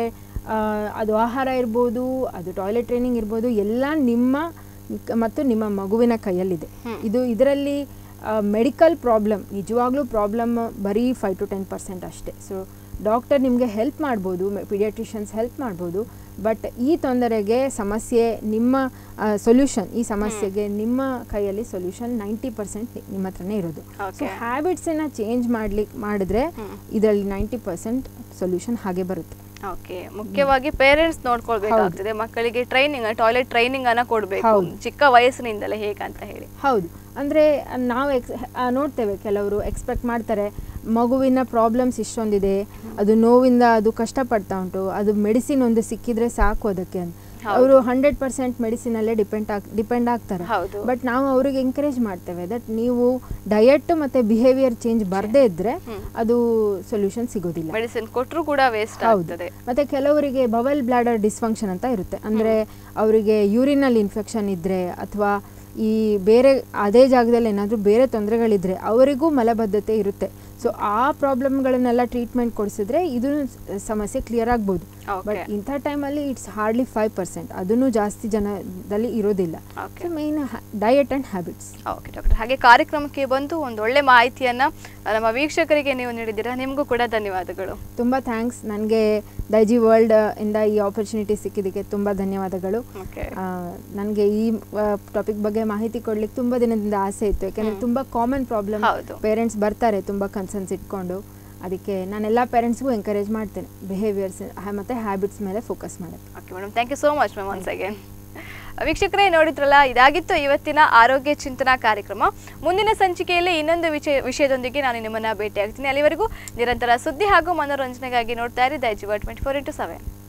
ಅದು ಆಹಾರ ಇರ್ಬೋದು ಅದು ಟಾಯ್ಲೆಟ್ ಟ್ರೈನಿಂಗ್ ಇರ್ಬೋದು ಎಲ್ಲ ನಿಮ್ಮ ಕ- ಮತ್ತು ನಿಮ್ಮ ಮಗುವಿನ ಕೈಯಲ್ಲಿದೆ ಇದು ಇದರಲ್ಲಿ ಮೆಡಿಕಲ್ ಪ್ರಾಬ್ಲಮ್ ನಿಜವಾಗ್ಲೂ ಪ್ರಾಬ್ಲಮ್ ಬರೀ ಫೈವ್ ಟು ಟೆನ್ ಪರ್ಸೆಂಟ್ ಅಷ್ಟೇ ಸೊ ಡಾಕ್ಟರ್ ನಿಮಗೆ ಹೆಲ್ಪ್ ಮಾಡ್ಬೋದು ಪಿಡಿಯಾಟ್ರಿಷಿಯನ್ಸ್ ಹೆಲ್ಪ್ ಮಾಡ್ಬೋದು ಬಟ್ ಈ ತೊಂದರೆಗೆ ಸಮಸ್ಯೆ ನಿಮ್ಮ ಸೊಲ್ಯೂಷನ್ ಈ ಸಮಸ್ಯೆಗೆ ನಿಮ್ಮ ಕೈಯಲ್ಲಿ ಸೊಲ್ಯೂಷನ್ ನೈಂಟಿ ಪರ್ಸೆಂಟ್ ನಿಮ್ಮ ಹತ್ರನೇ ಇರೋದು ಸೊ Okay. ಹ್ಯಾಬಿಟ್ಸನ್ನು ಚೇಂಜ್ ಮಾಡ್ಲಿಕ್ಕೆ ಮಾಡಿದ್ರೆ ಇದರಲ್ಲಿ ನೈಂಟಿ ಪರ್ಸೆಂಟ್ ಸೊಲ್ಯೂಷನ್ ಹಾಗೆ ಬರುತ್ತೆ ಓಕೆ ಮುಖ್ಯವಾಗಿ ಪೇರೆಂಟ್ಸ್ ನೋಡ್ಕೊಳ್ಬೇಕಾಗ್ತದೆ ಮಕ್ಕಳಿಗೆ ಟ್ರೈನಿಂಗ್ ಟಾಯ್ಲೆಟ್ ಟ್ರೈನಿಂಗ್ ಅನ್ನ ಕೊಡ್ಬೇಕು ಹೌದು. ಚಿಕ್ಕ ವಯಸ್ಸಿನಿಂದಲೇ ಹೇಗಂತ ಹೇಳಿ ಹೌದು ಅಂದರೆ ನಾವು ಎಕ್ಸ್ ಆ, ನೋಡ್ತೇವೆ ಕೆಲವರು ಎಕ್ಸ್ಪೆಕ್ಟ್ ಮಾಡ್ತಾರೆ ಮಗುವಿನ ಪ್ರಾಬ್ಲಮ್ಸ್ ಇಷ್ಟೊಂದಿದೆ ಅದು ನೋವಿಂದ ಅದು ಕಷ್ಟಪಡ್ತಾ ಉಂಟು ಅದು ಮೆಡಿಸಿನ್ ಒಂದು ಸಿಕ್ಕಿದ್ರೆ ಸಾಕು ಅದಕ್ಕೆ ಅಂತ ಅವರು ಹಂಡ್ರೆಡ್ ಪರ್ಸೆಂಟ್ ಮೆಡಿಸಿನಲ್ಲೇ ಡಿಪೆಂಡ್ ಆಗ್ ಡಿಪೆಂಡ್ ಆಗ್ತಾರೆ ಹೌದು. ಬಟ್ ನಾವು ಅವ್ರಿಗೆ ಎಂಕರೇಜ್ ಮಾಡ್ತೇವೆ ದಟ್ ನೀವು ಡಯಟ್ ಮತ್ತು ಬಿಹೇವಿಯರ್ ಚೇಂಜ್ ಬರದೇ ಇದ್ದರೆ ಅದು ಸೊಲ್ಯೂಷನ್ ಸಿಗೋದಿಲ್ಲ ಮೆಡಿಸಿನ್ ಕೊಟ್ಟರು ಕೂಡ ವೇಸ್ಟ್ ಹೌದು ಆಗ್ತದೆ ಮತ್ತೆ ಕೆಲವರಿಗೆ ಬವಲ್ ಬ್ಲಾಡರ್ ಡಿಸ್ಫಂಕ್ಷನ್ ಅಂತ ಇರುತ್ತೆ ಅಂದರೆ ಅವರಿಗೆ ಯೂರಿನಲ್ಲಿ ಇನ್ಫೆಕ್ಷನ್ ಇದ್ದರೆ ಅಥವಾ ಈ ಬೇರೆ ಅದೇ ಜಾಗದಲ್ಲಿ ಏನಾದರೂ ಬೇರೆ ತೊಂದರೆಗಳಿದ್ರೆ ಅವರಿಗೂ ಮಲಬದ್ಧತೆ ಇರುತ್ತೆ ಸೊ ಆ ಪ್ರಾಬ್ಲಮ್ಗಳನ್ನೆಲ್ಲ ಟ್ರೀಟ್ಮೆಂಟ್ ಕೊಡಿಸಿದ್ರೆ ಇದು ಸಮಸ್ಯೆ ಕ್ಲಿಯರ್ ಆಗ್ಬೋದು Okay. ಬಟ್ ಇಂಥ ಟೈಮಲ್ಲಿ ಇಟ್ಸ್ ಹಾರ್ಡ್ಲಿ ಫೈವ್ ಪರ್ಸೆಂಟ್ ಅದನ್ನು ಜಾಸ್ತಿ ಜನದಲ್ಲಿ ಇರೋದಿಲ್ಲ Okay. So main diet and habits okay doctor ಹಾಗೆ ಕಾರ್ಯಕ್ರಮಕ್ಕೆ ಬಂದು ಒಂದು ಒಳ್ಳೆ ಮಾಹಿತಿಯನ್ನ ನಮ್ಮ ವೀಕ್ಷಕರಿಗೆ ನೀವು ನೀಡಿದ್ದೀರಾ ನಿಮಗೂ ಕೂಡ ಧನ್ಯವಾದಗಳು ತುಂಬ ಥ್ಯಾಂಕ್ಸ್ ನನಗೆ ದೈಜಿ ವರ್ಲ್ಡ್ ಇಂದ ಈ ಆಪರ್ಚುನಿಟಿ ಸಿಕ್ಕಿದ್ದಕ್ಕೆ ತುಂಬ ಧನ್ಯವಾದಗಳು ಓಕೆ ನನಗೆ ಈ ಟಾಪಿಕ್ ಬಗ್ಗೆ ಮಾಹಿತಿ ಕೊಡ್ಲಿಕ್ಕೆ ತುಂಬ ದಿನದಿಂದ ಆಸೆ ಇತ್ತು ಯಾಕೆಂದರೆ ತುಂಬ ಕಾಮನ್ ಪ್ರಾಬ್ಲಮ್ ಹೌದು. ಪೇರೆಂಟ್ಸ್ ಬರ್ತಾರೆ ತುಂಬ ಕನ್ಸರ್ನ್ಸ್ ಇಟ್ಕೊಂಡು ಅದಕ್ಕೆ ನಾನೆಲ್ಲ ಪೇರೆಂಟ್ಸ್ಗೂ ಎಂಕರೇಜ್ ಮಾಡ್ತೇನೆ ಬಿಹೇವಿಯರ್ಸ್ ಮತ್ತು ಹ್ಯಾಬಿಟ್ಸ್ ಮೇಲೆ ಫೋಕಸ್ ಮಾಡೋಕ್ಕೆ okay madam thank you so much ma'am once again ವೀಕ್ಷಕರೇ ನೋಡಿದ್ರಲ್ಲ ಇದಾಗಿತ್ತು ಇವತ್ತಿನ ಆರೋಗ್ಯ ಚಿಂತನಾ ಕಾರ್ಯಕ್ರಮ ಮುಂದಿನ ಸಂಚಿಕೆಯಲ್ಲಿ ಇನ್ನೊಂದು ವಿಷಯ ವಿಷಯದೊಂದಿಗೆ ನಾನು ನಿಮ್ಮನ್ನ ಭೇಟಿ ಆಗ್ತೀನಿ ಅಲ್ಲಿವರೆಗೂ ನಿರಂತರ ಸುದ್ದಿ ಹಾಗೂ ಮನೋರಂಜನೆಗಾಗಿ ನೋಡ್ತಾ ಇರಿ ದೈಜಿ ಟ್ವೆಂಟಿ ಫೋರ್ ಇಂಟು ಸೆವೆನ್